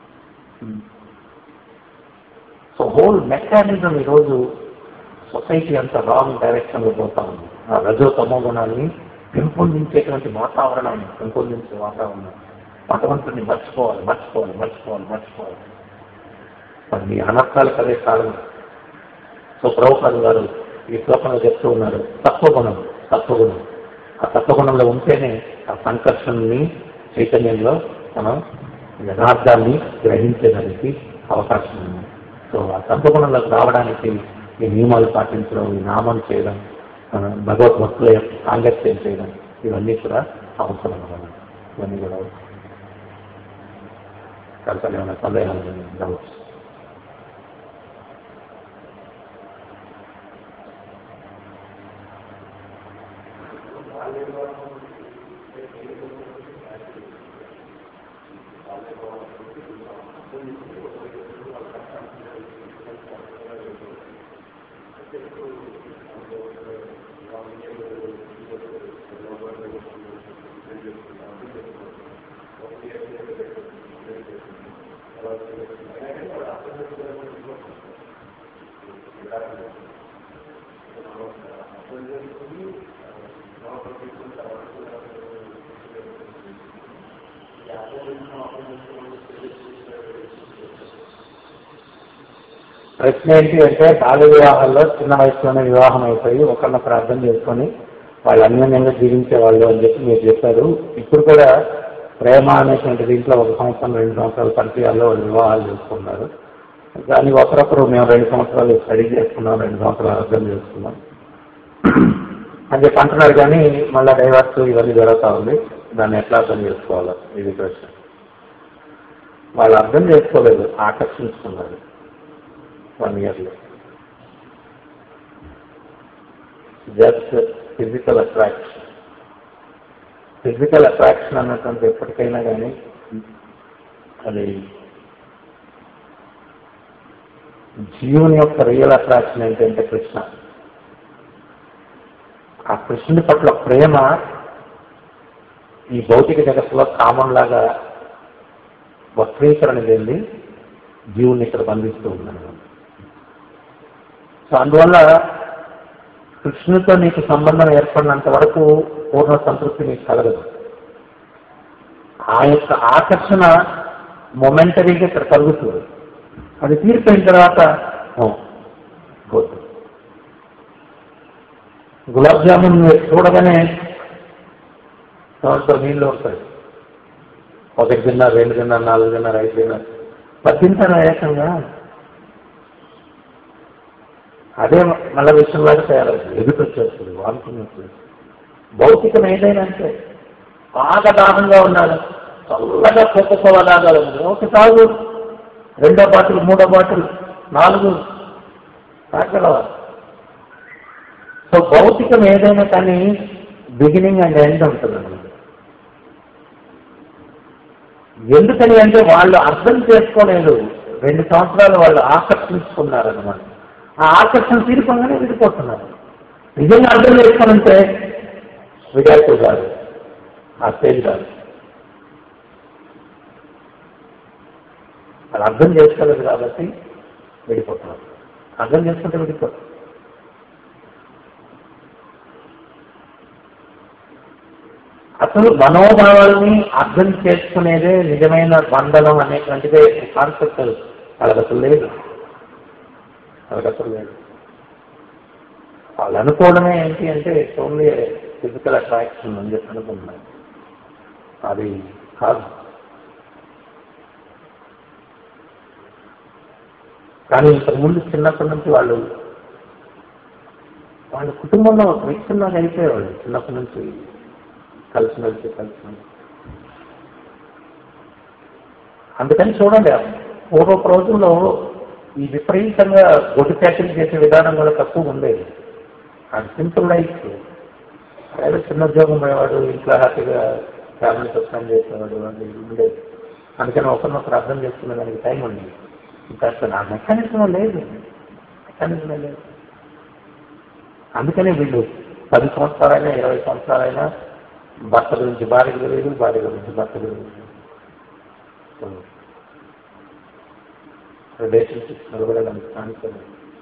సో హోల్ మెకానిజం ఈరోజు సొసైటీ అంతా రాంగ్ డైరెక్షన్ లో పోతా ఉంది ఆ రజో తమో గుణాన్ని పెంపొందించేటువంటి వాతావరణాన్ని పెంపొందించే వాతావరణం భగవంతుడిని మర్చిపోవాలి మర్చిపోవాలి మర్చిపోవాలి మర్చిపోవాలి మరి మీ అనర్థాలకు అదే కారణం సో ప్రభుపాదు గారు ఈ శ్లోకంలో చెప్తూ ఉన్నారు తత్వగుణం తత్వగుణం ఆ తత్వగుణంలో ఉంటేనే ఆ సంకర్షణని చైతన్యంలో మనం యథార్థాన్ని గ్రహించడానికి అవకాశం ఉంది సో ఆ తత్వగుణంలోకి రావడానికి ఈ నియమాలు పాటించడం ఈ నామం చేయడం ఆ, భగవద్భక్తుల యొక్క సాంగత్యం చేయడం ఇవన్నీ కూడా అవసరం అన్నమాట ఇవన్నీ కూడా అవసరం. కనుక ఏమైనా సందేహాలు ఉండవచ్చు ప్రశ్న ఏంటి అంటే బాల్య వివాహాల్లో చిన్న వయసులోనే వివాహం అయిపోయి ఒకరినొకరు అర్థం చేసుకొని వాళ్ళు అన్యోన్యంగా జీవించే వాళ్ళు అని చెప్పి మీరు చెప్పారు ఇప్పుడు కూడా ప్రేమ అనేటువంటి దీంట్లో ఒక సంవత్సరం రెండు సంవత్సరాల పరిచయాల్లో వాళ్ళు వివాహాలు చేసుకున్నారు కానీ ఒకరొకరు మేము రెండు సంవత్సరాలు స్టడీ చేసుకున్నాం రెండు సంవత్సరాలు అర్థం చేసుకున్నాం అని చెప్పి అంటున్నారు కానీ మళ్ళీ డైవర్స్ ఇవన్నీ జరుగుతూ ఉంది దాన్ని ఎట్లా అర్థం చేసుకోవాలో ఇది ప్రశ్న వాళ్ళు అర్థం చేసుకోలేదు ఆకర్షించుకున్నారు వన్ ఇయర్లో just physical attraction physical attraction అన్నటువంటి ఎప్పటికైనా కానీ అది జీవుని యొక్క రియల్ అట్రాక్షన్ ఏంటంటే కృష్ణ ఆ కృష్ణుడి పట్ల ప్రేమ ఈ భౌతిక జగత్తులో కామన్ లాగా వక్రీకరణ చెంది జీవుని ఇక్కడ బంధిస్తూ ఉన్నాను సో అందువల్ల కృష్ణుడితో నీకు సంబంధం ఏర్పడినంత వరకు పూర్ణ సంతృప్తి నీకు కలగదు ఆ యొక్క ఆకర్షణ మొమెంటరీగా ఇక్కడ కలుగుతుంది అది తీరిపోయిన తర్వాత ఓ, గుడ్ గులాబ్ జామున్ మీరు చూడగానే దాంట్లో నీళ్ళు వస్తాయి ఒకటి తిన్నారు రెండు తిన్నారు నాలుగు తిన్నారు ఐదు తిన్నారు పది తింటారా ఏకంగా అదే మళ్ళా విషయంలాగా తయారవుతుంది ఎదుటి వచ్చేస్తుంది వాంతుని వచ్చేస్తుంది భౌతికం ఏదైనా అంటే బాగా దాహంగా ఉన్నాడు చల్లగా కోకోకోలా తాగాలి ఒక తాగు రెండో బాటిల్ మూడో బాటిల్ నాలుగు తాగలవా సో భౌతికం ఏదైనా కానీ బిగినింగ్ అండ్ ఎండ్ ఉంటుంది ఎందుకని అంటే వాళ్ళు అర్థం చేసుకోలేదు రెండు సంవత్సరాలు వాళ్ళు ఆకర్షించుకున్నారు అనమాట ఆ ఆకర్షణ తీరిపోగానే విడిపోతున్నారు నిజంగా అర్థం చేసుకోనంటే విడాకులు కాదు ఆ స్టేజ్ కాదు వాళ్ళు అర్థం చేసుకోలేదు కాబట్టి విడిపోతున్నారు అర్థం చేసుకుంటే విడిపోతారు అసలు మనోభావాల్ని అర్థం చేసుకునేదే నిజమైన బంధనం అనేటువంటిదే కాన్సెప్ట్ వాళ్ళకి అసలు లేదు వాళ్ళకి అసలు లేదు వాళ్ళు అనుకోవడమే ఏంటి అంటే ఓన్లీ ఫిజికల్ అట్రాక్షన్ అని చెప్పి అనుకుంటున్నారు అది కాదు కానీ ఇంతకుముందు చిన్నప్పటి నుంచి వాళ్ళు వాళ్ళ కుటుంబంలో వ్యక్తుల్లాగా అయిపోయేవాళ్ళు చిన్నప్పటి నుంచి కలిసి మెలిసి కలిసి మెలిసి. అందుకని చూడండి పూర్వపు రోజుల్లో ఈ విపరీతంగా గొడ్డు ఫ్యాక్టరీ చేసే విధానం కూడా తక్కువ ఉండేది అది సింపుల్ లైఫ్ ఏదో చిన్న ఉద్యోగం పోయేవాడు ఇంట్లో హ్యాపీగా ఫ్యామిలీతో స్పెండ్ చేసేవాడు అది ఉండేది అందుకని ఒకరినొకరు అర్థం చేసుకునే దానికి టైం ఉండేది ఇంకా అసలు ఆ మెకానిజం లేదు మెకానిజమే లేదు అందుకనే వీళ్ళు పది సంవత్సరాలైనా ఇరవై సంవత్సరాలైనా భర్త గురించి భార్య తెలియదు భార్య గురించి భర్త తెలియదు రిలేషన్షిప్స్ నిలబడడానికి ఛాన్స్ లేదు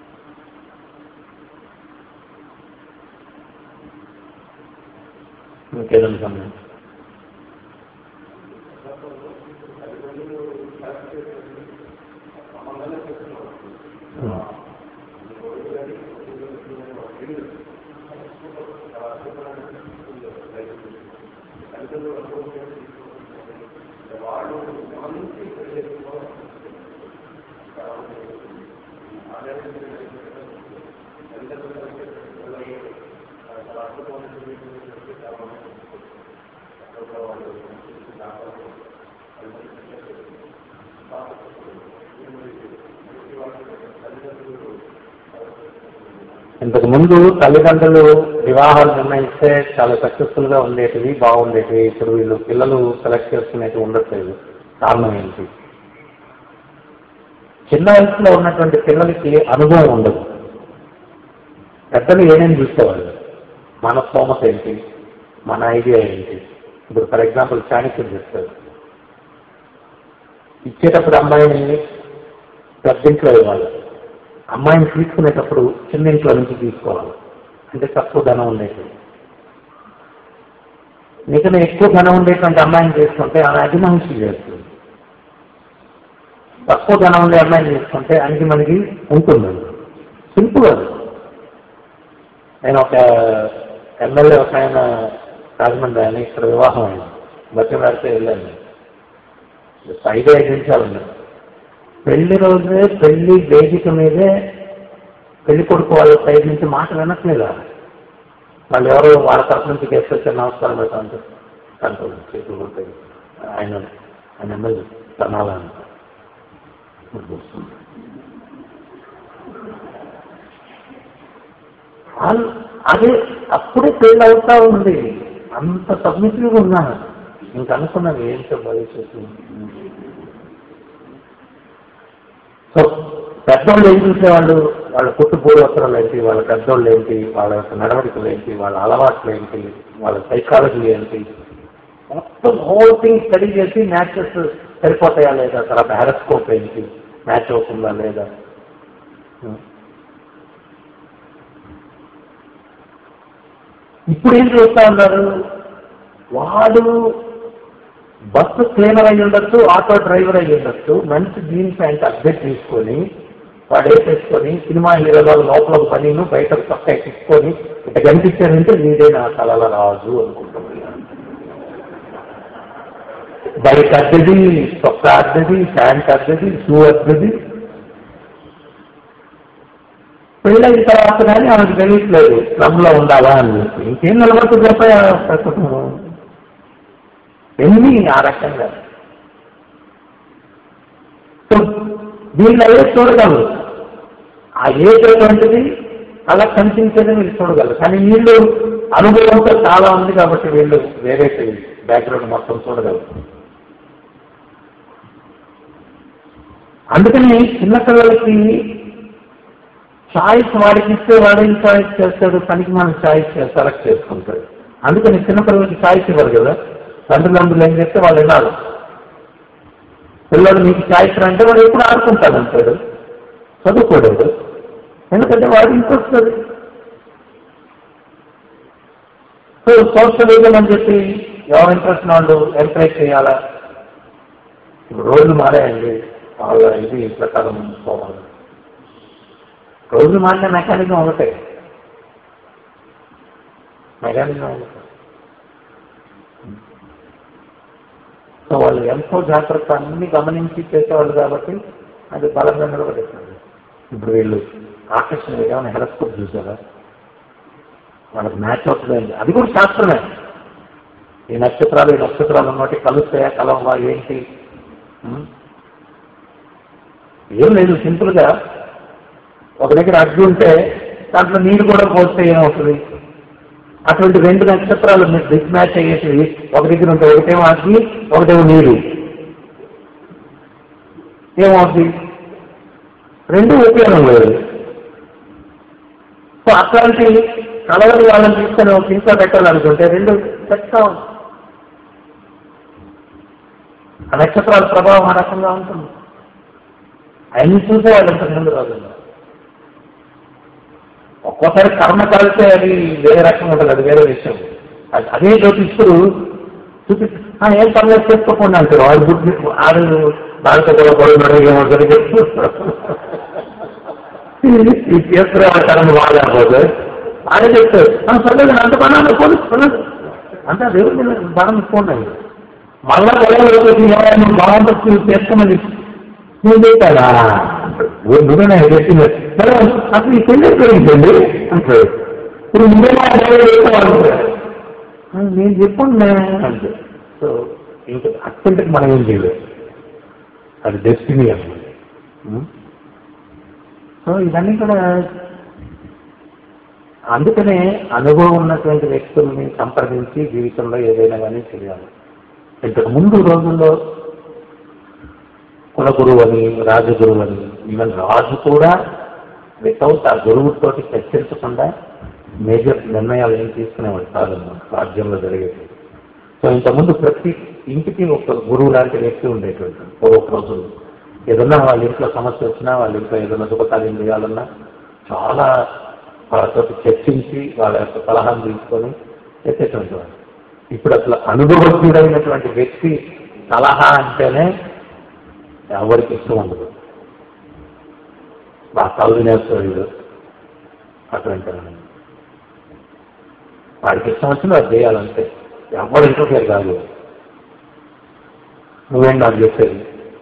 ఇంకేదైనా సమయం ఇంతకు ముందు తల్లిదండ్రులు వివాహాలు నిర్ణయిస్తే చాలా సక్సెస్ఫుల్ గా ఉండేటివి బాగుండేటివి ఇప్పుడు వీళ్ళు పిల్లలు సెలెక్ట్ చేసుకునేటివి ఉండట్లేదు కారణం ఏంటి చిన్న వయసులో ఉన్నటువంటి పిల్లలకి అనుభవం ఉండదు పెద్దలు ఏమేమి చూసేవాళ్ళు మన స్తోమత ఏంటి మన ఐడియా ఏంటి ఇప్పుడు ఫర్ ఎగ్జాంపుల్ చాణక్యుడు చెప్తారు ఇచ్చేటప్పుడు అమ్మాయిని పెద్దింట్లో ఇవ్వాలి అమ్మాయిని తీసుకునేటప్పుడు చిన్న ఇంట్లో నుంచి తీసుకోవాలి అంటే తక్కువ ధనం ఉండేది నీకన్నా ఎక్కువ ధనం ఉండేటువంటి అమ్మాయిని చేసుకుంటే ఆమె అభిమహించి చేస్తుంది తక్కువ ధనం ఉండే అమ్మాయిని చేసుకుంటే అనికి మనకి ఉంటుంది సింపుల్ అది నేను ఒక ఎమ్మెల్యే ఒక ఆయన రాజమండ్రి ఆయన ఇక్కడ వివాహం అయింది బతిలాడితే వెళ్ళాను ఐదు ఐదు నిమిషాలు ఉన్నాయి పెళ్లి రోజే పెళ్లి వేదిక మీదే పెళ్లి కొడుకు వాళ్ళ సైడ్ నుంచి మాట వినట్లేదా వాళ్ళు ఎవరో వాళ్ళ తరఫు నుంచి గెస్ట్ వచ్చే నమస్కారం పెడతా అంటే కంట్రోల్ చేతులు ఉంటాయి ఆయన ఆయన ఎమ్మెల్యే తనాలని వాళ్ళు అదే అప్పుడే పెళ్ళి అవుతా ఉంది అంత సబ్మిసివ్గా ఉన్నాను ఇంక అనుకున్నాను ఏంటో భవిష్యత్తు సో పెద్దోళ్ళు ఏం చూసేవాళ్ళు వాళ్ళ పుట్టు పూర్వోత్తరాలు ఏంటి వాళ్ళ పెద్దోళ్ళు ఏంటి వాళ్ళ యొక్క నడవడికలు ఏంటి వాళ్ళ అలవాట్లు ఏంటి వాళ్ళ సైకాలజీ ఏంటి మొత్తం హోల్ థింగ్ స్టడీ చేసి మ్యాచెస్ సరిపోతాయా లేదా తర్వాత హ్యారస్కోప్ ఏంటి మ్యాచ్ అవుతుందా లేదా ఇప్పుడు ఏం చూస్తా ఉన్నారు వాడు బస్సు క్లీనర్ అయి ఉండొచ్చు ఆటో డ్రైవర్ అయి ఉండొచ్చు మంచి జీన్స్ ప్యాంట్ అప్డేట్ తీసుకొని వాడు వేసేసుకొని సినిమా హీరోల లోపల ఒక పనిను బయట పక్క తీసుకొని ఇట్లా కనిపించారంటే వీడే నా కళల రాజు అనుకుంటున్నాను బయట అద్దెది చొక్కా అద్దెది ప్యాంట్ అద్దెది షూ అద్దెది పెళ్ళైన తర్వాత కానీ ఆమెకు తెలియట్లేదు క్లబ్లో ఉండాలా అని చెప్పి ఇంకేం నిలబడుతూ చెప్పాయా కుటుంబం ఎన్ని ఆ రకంగా సో వీళ్ళు అదే చూడగలరు ఆ ఏజ్ అటువంటిది అలా కనిపించేది వీళ్ళు చూడగలరు కానీ వీళ్ళు అనుభవంతో చాలా ఉంది కాబట్టి వీళ్ళు వేరే బ్యాక్గ్రౌండ్ మొత్తం చూడగలరు అందుకని చిన్నపిల్లలకి చాయిస్ వాడికి ఇస్తే వాడు ఏం చాయిస్ చేస్తాడు పనికి మనం చాయిస్ సెలెక్ట్ చేసుకుంటాడు అందుకని చిన్నపిల్లలకి చాయిస్ ఇవ్వరు కదా తండ్రులందులు ఏం చేస్తే వాళ్ళు వినాలి పిల్లలు నీకు చాయిస్ అంటే వాడు ఎప్పుడు ఆడుకుంటాడు అంటాడు చదువుకోలేడు ఎందుకంటే వాడు ఇంట్రెస్ట్ అది సో సోషలిజం అని చెప్పి ఎవరు ఇంట్రెస్ట్ వాళ్ళు ఎంకరేజ్ చేయాలా ఇప్పుడు రోజులు మారాయండి వాళ్ళ ఇది ప్రకారం పోవాలి రోజు మారిన మెకానిజం ఒకటే మెకానిజం ఒకటే సో వాళ్ళు ఎంతో జాగ్రత్త అన్ని గమనించి చేసేవాళ్ళు కాబట్టి అది బలంగా నిలబడేస్తుంది ఇప్పుడు వీళ్ళు ఆకర్షణ ఏమైనా హెరస్కోప్ చూసారా వాళ్ళకి మ్యాచ్ అవుతుంది అది కూడా శాస్త్రమే ఈ నక్షత్రాలు ఈ నక్షత్రాలు ఉన్నటి కలుస్తాయా కలవా ఏంటి ఉం? ఏం లేదు సింపుల్గా ఒక దగ్గర అగ్గి ఉంటే దాంట్లో నీరు కూడా పోస్తే ఏమవుతుంది అటువంటి రెండు నక్షత్రాలు మీరు డిస్ మ్యాచ్ అయ్యేసి ఒక దగ్గర ఉంటే ఒకటేమో అగ్ని ఒకటేమో నీరు ఏమవుతుంది రెండు ఉపయోగం లేదు సో అట్లాంటి కలవని వాళ్ళని తీసుకొని ఒక ఇంట్లో పెట్టాలనుకుంటే రెండు చెప్తా ఆ నక్షత్రాల ప్రభావం ఆ రకంగా ఉంటుంది అన్ని చూసేవాళ్ళు ఇంతకు ముందు రోజుల్లో ఒక్కోసారి కర్మ కలిస్తే అది వేరే రకంగా ఉంటుంది అది వేరే విషయం అది- అదే జ్యోతిష్కుడు చూపి "ఆ, ఏం పర్లేదు చేసుకోకుండా అంటారు వాడు బుద్ధి ఆడు దాంతో కూడా గొడవ ఏమో జరిగి ఈ చేసుకునే వాళ్ళ కర్మ బాగాలేకపోతే ఆయన చెప్తారు "ఆ, పర్లేదు అంత పని పోలీసు పర్లేదు అంటే దేవుడి మీద బాగా పోండి మళ్ళా గొడవ బాగుంటుంది చేసుకోమని నేను చెప్పాడా నువ్వేనా చెప్పింది సరే అసలు ఈ పెళ్లి ఎక్కడించండి అంటాడు ఇప్పుడు నువ్వేనా చెప్పాడు నేను చెప్పండి అంటే సో ఇంకా అత్యంతకు మనం ఏం చేయలేదు అది డెస్టినీ అన్నమాట ఉం? సో ఇవన్నీ కూడా అందుకనే అనుభవం ఉన్నటువంటి వ్యక్తుల్ని సంప్రదించి జీవితంలో ఏదైనా కానీ చేయాలి ఇంతకు ముందు రోజుల్లో కులగురువు అని రాజగురువు అని ఈవెన్ రాజు కూడా వితౌట్ ఆ గురువుతోటి చర్చించకుండా మేజర్ నిర్ణయాలు ఏం తీసుకునేవాడు కాదు రాజ్యంలో జరిగేది సో ఇంతకుముందు ప్రతి ఇంటికి ఒక గురువు లాంటి వ్యక్తి ఉండేటువంటి పూర్వపు రోజులు ఏదన్నా వాళ్ళ ఇంట్లో సమస్య వచ్చినా వాళ్ళ ఇంట్లో ఏదైనా శుభకార్యం చేయాలన్నా చాలా వాళ్ళతో చర్చించి వాళ్ళ యొక్క సలహాను తీసుకొని చేసేటువంటి వాడు ఇప్పుడు అసలు అనుభవజ్ఞుడైనటువంటి వ్యక్తి సలహా అంటేనే ఎవరికి ఇష్టం ఉండదు మా కళ్ళు నేర్చుకోడు అటువంటి వాడు. వాడికి ఇష్టం వచ్చింది అది చేయాలంటే ఎవరు ఇంటర్ఫేర్ కాదు నువ్వేం నాకు చెప్పేది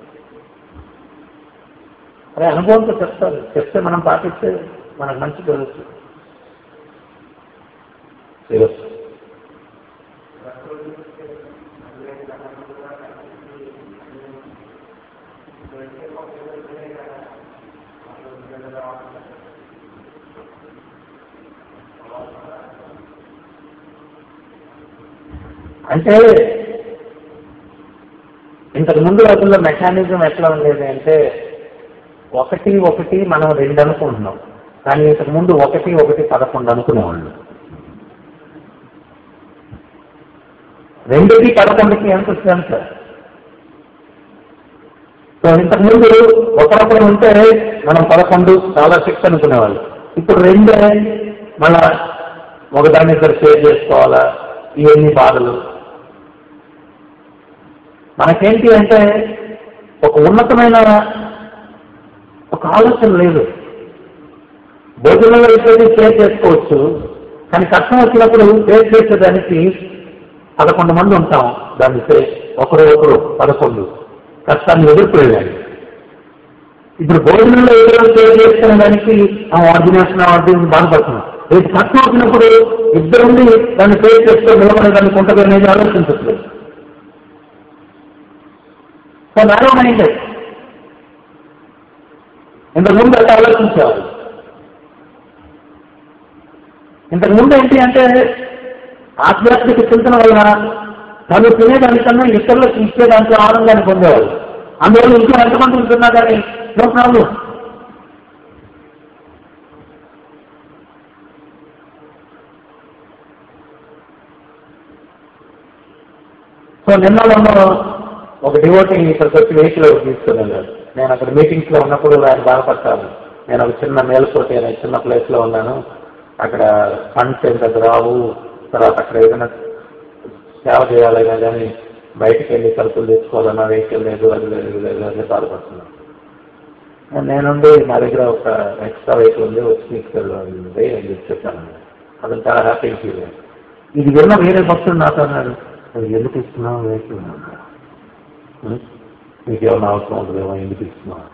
అదే అనుభవంతో చెప్తారు చెప్తే మనం పాటిస్తే మనకు మంచి జరుగుతుంది Serious. అంటే ఇంతకు ముందు రోజుల్లో మెకానిజం ఎట్లా ఉండేది అంటే ఒకటి ఒకటి మనం రెండు అనుకుంటున్నాం కానీ ఇంతకు ముందు ఒకటి ఒకటి పదకొండు అనుకునేవాళ్ళు రెండుకి పదకొండుకి ఎంత వచ్చింది సార్ సో ఇంతకు ముందు ఒకరొకరు ఉంటే మనం పదకొండు చాలా సిక్స్ అనుకునేవాళ్ళు ఇప్పుడు రెండే మళ్ళా ఒకదాన్ని ఇద్దరు షేర్ చేసుకోవాలా ఇవన్నీ బాధలు మనకేంటి అంటే ఒక ఉన్నతమైన ఒక ఆలోచన లేదు భోజనంలో ఇచ్చేది షేర్ చేసుకోవచ్చు కానీ కష్టం వచ్చినప్పుడు షేర్ చేసేదానికి పదకొండు మంది ఉంటాం దాన్ని షేర్ ఒకరు ఒకరు పదకొండు కష్టాన్ని ఎదుర్కొనేదాన్ని ఇప్పుడు భోజనంలో ఏదో షేర్ చేసుకునే దానికి ఆ ఆర్డినేషన్ వాడి బాధపడుతున్నాం రేపు కష్టం వచ్చినప్పుడు ఇద్దరుండి దాన్ని షేర్ చేసుకొని నిలబడే దానికి ఉంటుంది అనేది ఆలోచించట్లేదు సో నాలో మైండ్ ఇంతకు ముందు అట్లా ఆలోచించేవాళ్ళు ఇంతకు ముందు ఏంటి అంటే ఆధ్యాత్మిక చింతన వల్ల తను తినేదానికన్నా ఇతరులకు ఇచ్చే దాంట్లో ఆనందాన్ని పొందేవాళ్ళు అందువల్ల ఇంట్లో ఎంతమంది ఉంటున్నా కానీ నో ప్రాబ్లం సో నిన్న మొన్న ఒక డివోటీ ఇక్కడికి వచ్చి వెహికల్ తీసుకుని వెళ్ళాడు నేను అక్కడ మీటింగ్స్ లో ఉన్నప్పుడు ఆయన బాధపడతాను నేను ఒక చిన్న మేల్కోటి అనే చిన్న ప్లేస్ లో ఉన్నాను అక్కడ ఫండ్స్ ఏం పెద్ద రావు తర్వాత అక్కడ ఏదైనా సేవ చేయాలైనా కానీ బయటికి వెళ్ళి సరుకులు తెచ్చుకోవాలన్నా వెహికల్ లేదు అది లేదు ఇది లేదు అని బాధపడుతున్నాను నేనుండి నా దగ్గర ఒక ఎక్స్ట్రా వెహికల్ ఉంది వచ్చి తీసుకెళ్ళండి అని చెప్పి చెప్పాను అతను చాలా హ్యాపీగా ఫీల్ అయ్యాడు ఇది విన్న వేరే భక్తుడు నాతో అన్నాడు "నువ్వు ఎందుకు ఇస్తున్నావు వెహికల్ అన్నాడు. "ఉం? నీకేమైనా అవసరం ఉంటుందేమో ఎందుకు ఇస్తున్నావు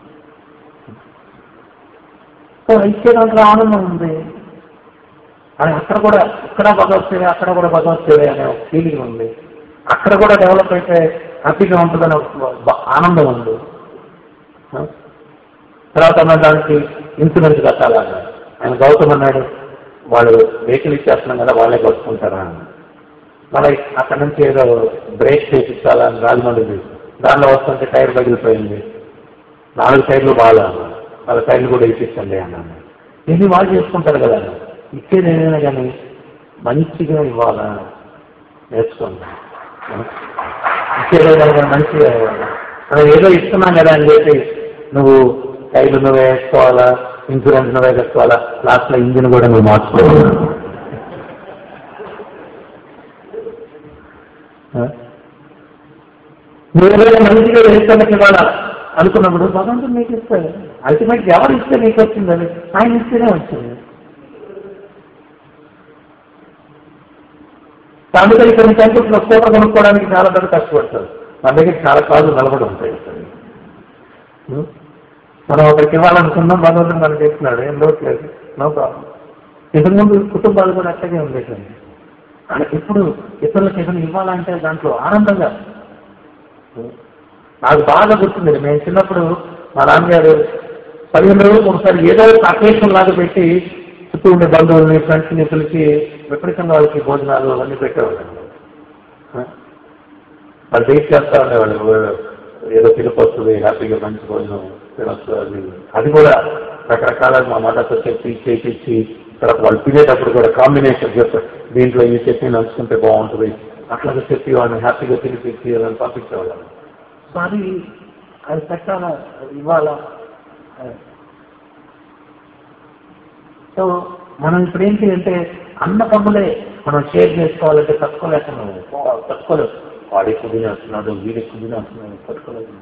సో ఇచ్చే దాంట్లో ఆనందం ఉంది అని అక్కడ కూడా ఇక్కడ భగవత్సేవే అక్కడ కూడా భగవత్సేవే అనే ఒక ఫీలింగ్ ఉంది అక్కడ కూడా డెవలప్ అయితే హ్యాపీగా ఉంటుందనే ఒక బ- ఆనందం ఉంది ఆ? తర్వాత మన దానికి ఇన్సూరెన్స్ కట్టాలన్న ఆయన గౌతమ్ అన్నాడు వాళ్ళు వెహికల్ ఇచ్చేస్తున్నాం కదా వాళ్ళే కొట్టుకుంటారా అని మళ్ళీ అక్కడ నుంచి ఏదో బ్రేక్ చేపించాలని రాజమండ్రి దానిలో వస్తుంటే టైర్ పగిలిపోయింది నాలుగు టైర్లు బాగా వాళ్ళ టైర్లు కూడా ఇప్పించండి అన్నాను ఇది వాళ్ళు చేసుకుంటారు కదా ఇచ్చేది ఏదైనా కానీ మంచిగా ఇవ్వాలా నేర్చుకోండి ఇచ్చేది ఏదైనా కానీ మంచిగా ఇవ్వాలి మనం ఏదో ఇస్తున్నాం కదా అని చెప్పి నువ్వు టైర్లు నువ్వే వేసుకోవాలా ఇన్సూరెన్స్ నువ్వే వేసుకోవాలా లాస్ట్లో ఇంజిన్ కూడా నువ్వు మార్చుకోవాలి నువ్వు ఏదైనా మంచిగా వేస్తానికి ఇవ్వాలా అనుకున్నప్పుడు భగవంతుడు నీకు ఇస్తాడు అల్టిమేట్ ఎవరు ఇస్తే నీకు వచ్చిందని ఆయన ఇస్తేనే వచ్చింది అందుకని కొన్ని టెంపుల్స్ లో కూర కొనుక్కోవడానికి చాలా పెద్ద కష్టపడతారు మన దగ్గర చాలా కాళ్ళు నిలబడి ఉంటాయి ఉం? మనం ఒకరికి ఇవ్వాలనుకున్నాం భగవంతుడు మనకి ఇస్తున్నాడు ఏం లోటు లేదు నో ప్రాబ్లం ఇంతకుముందు కుటుంబాలు కూడా అట్టగే ఉండేటండి కానీ ఇప్పుడు ఇతరులకు ఏదైనా ఇవ్వాలంటే దాంట్లో ఆనందంగా నాకు బాగా గుర్తుంది మేము చిన్నప్పుడు మా నాన్నగారు పదిహేను రోజులు ఒకసారి ఏదో ఒక అకేషన్ లాగా పెట్టి చుట్టూ ఉండే బంధువుల్ని ఫ్రెండ్స్ని పిలిచి విపరీతంగా వాళ్ళకి భోజనాలు అవన్నీ పెట్టేవాళ్ళు వాళ్ళు వెయిట్ చేస్తా ఉండేవాళ్ళు ఏదో పిలుపు వస్తుంది హ్యాపీగా మంచి భోజనం తినొచ్చు అది అది కూడా రకరకాల మా మదర్తో చెప్పి చేపించి తర్వాత వాళ్ళు తినేటప్పుడు కూడా కాంబినేషన్ చెప్తారు దీంట్లో ఈ చట్నీ నంచుకుంటే బాగుంటుంది అట్లాగే చెప్పి వాళ్ళని హ్యాపీగా తినిపించి వాళ్ళని పంపించేవాళ్ళం సో అది అది పెట్టాలా ఇవ్వాలా సో మనం ఇప్పుడు ఏంటి అంటే అన్న పనులే మనం షేర్ చేసుకోవాలంటే తట్టుకోలేకపోతున్నాము తట్టుకోలేదు వాడు ఎక్కువ తినేస్తున్నాడు వీడు ఎక్కువ తినేస్తున్నాడు తట్టుకోలేదు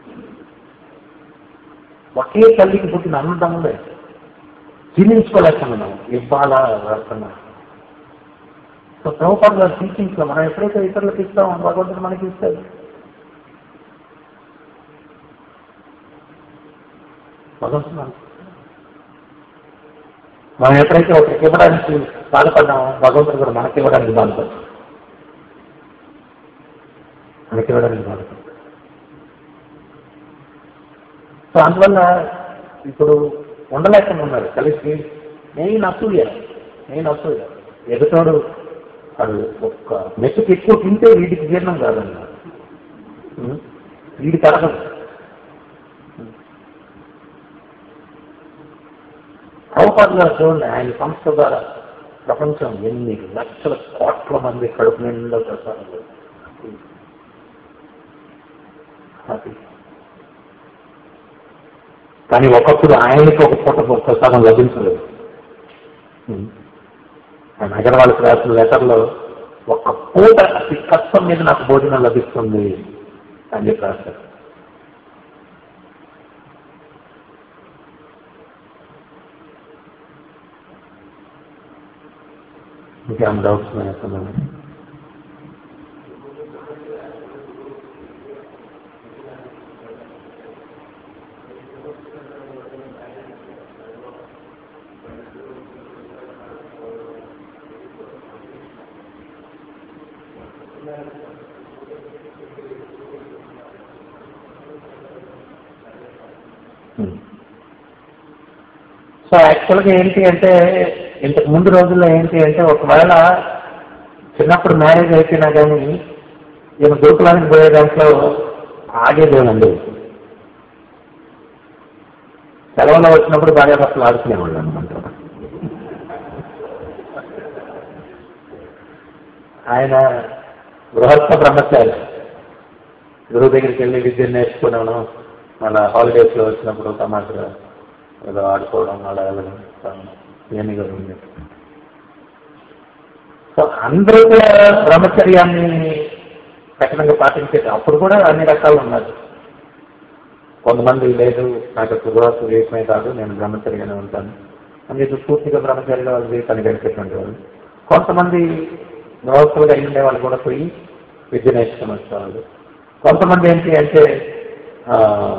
ఒకే తల్లికి పుట్టిన అన్నదమ్ములే జీర్ణించుకోలేకపోతున్నాం ఇవ్వాలా వేస్తున్నాం సో ప్రభుపాడు గారి టీచింగ్స్ లో మనం ఎప్పుడైతే ఇతరులకు ఇస్తామో భగవంతుడు మనకి ఇస్తాడు భగవంతుడు మనకి మనం ఎప్పుడైతే ఒకరికి ఇవ్వడానికి బాధపడ్డామో భగవంతుడు కూడా మనకి ఇవ్వడానికి బాధపడ్డాం మనకి ఇవ్వడానికి బాధపడ్డాం సో అందువల్ల ఇప్పుడు ఉండలేకుండా ఉన్నారు కలిసి నేను అసూయ నేను అసూయ ఎదుటోడు వాడు ఒక్క మెట్టుకు ఎక్కువ తింటే వీడికి జీర్ణం కాదన్నారు ఉం? వీడికి అరగదు ప్రభుపాదు గారు చూడండి ఆయన సంస్థ ద్వారా ప్రపంచం ఎన్ని లక్షల కోట్ల మంది కడుపు నిండా ప్రసారం హ్యాపీ కానీ ఒకప్పుడు ఆయనకి ఒక పూట ప్రసాదం లభించలేదు ఉం. ఆయన నగరవాళ్ళకి రాసిన లెటర్లో ఒక్క పూట అతి కష్టం మీద నాకు భోజనం లభిస్తుంది అని చెప్పి రాశారు ఇంకేం డౌట్స్ ఉన్నాయా సో యాక్చువల్గా ఏంటి అంటే ఇంతకు ముందు రోజుల్లో ఏంటి అంటే ఒకవేళ చిన్నప్పుడు మ్యారేజ్ అయిపోయినా కానీ ఈయన గురుకులానికి పోయే దాంట్లో ఆగేదేనండి సెలవులో వచ్చినప్పుడు భార్య భర్తలు ఆడుకునేవాళ్ళు అనమాట ఆయన గృహస్థ బ్రహ్మచారి గురువు దగ్గరికి వెళ్ళి విద్య నేర్చుకున్నాను మళ్ళా హాలిడేస్లో వచ్చినప్పుడు తమాషగా ఏదో ఆడుకోవడం అలా వెళ్ళడం ఏమి కూడా ఉంది సో అందరూ కూడా బ్రహ్మచర్యాన్ని కఠినంగా పాటించేది అప్పుడు కూడా అన్ని రకాలు ఉన్నారు కొంతమంది లేదు నాకు గృహస్థ జీవితమే కాదు నేను బ్రహ్మచర్యగానే ఉంటాను అని చెప్పి పూర్తిగా బ్రహ్మచర్యగా వాళ్ళ జీవితాన్ని గడిపేటువంటి వాళ్ళు కొంతమంది గృహస్థులుగా అయి ఉండే వాళ్ళు కూడా పోయి విద్య నేర్చుకుని వచ్చేవాళ్ళు కొంతమంది ఏంటి అంటే ఆ,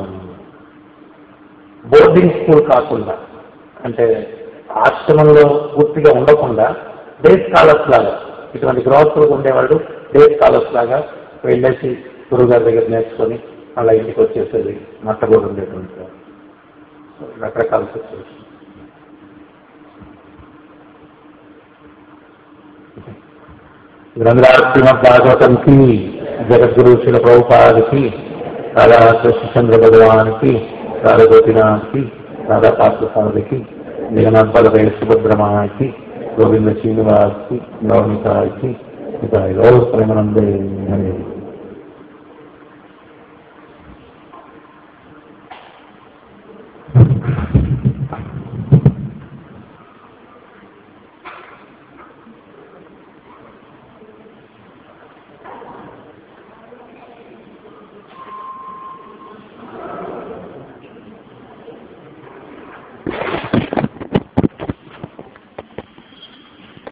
బోర్డింగ్ స్కూల్ కాకుండా అంటే ఆశ్రమంలో పూర్తిగా ఉండకుండా డే స్కాలర్స్ లాగా ఇటువంటి గృహస్థులకు ఉండేవాళ్ళు డే స్కాలర్స్ లాగా వెళ్ళేసి గురువు గారి దగ్గర నేర్చుకొని మళ్ళీ ఇంటికి వచ్చేసేది మట్ట కూడా ఉండేటువంటి వారు. రకరకాల సిచ్యువేషన్ గ్రంథరాజ్ శ్రీమద్ భాగవతం కి జగద్గురు శిల ప్రభుపాద కి రాధా కృష్ణచంద్ర భగవాన్ కి రాధా గోపీనాథ్ కి రాధా పాత్ర కి జగన్నాథ్ బలదేవ్ సుభద్రమాయ కి గోవింద శ్రీనివాస్ కి నవమిత కి ఇక రోజు ప్రేమానందే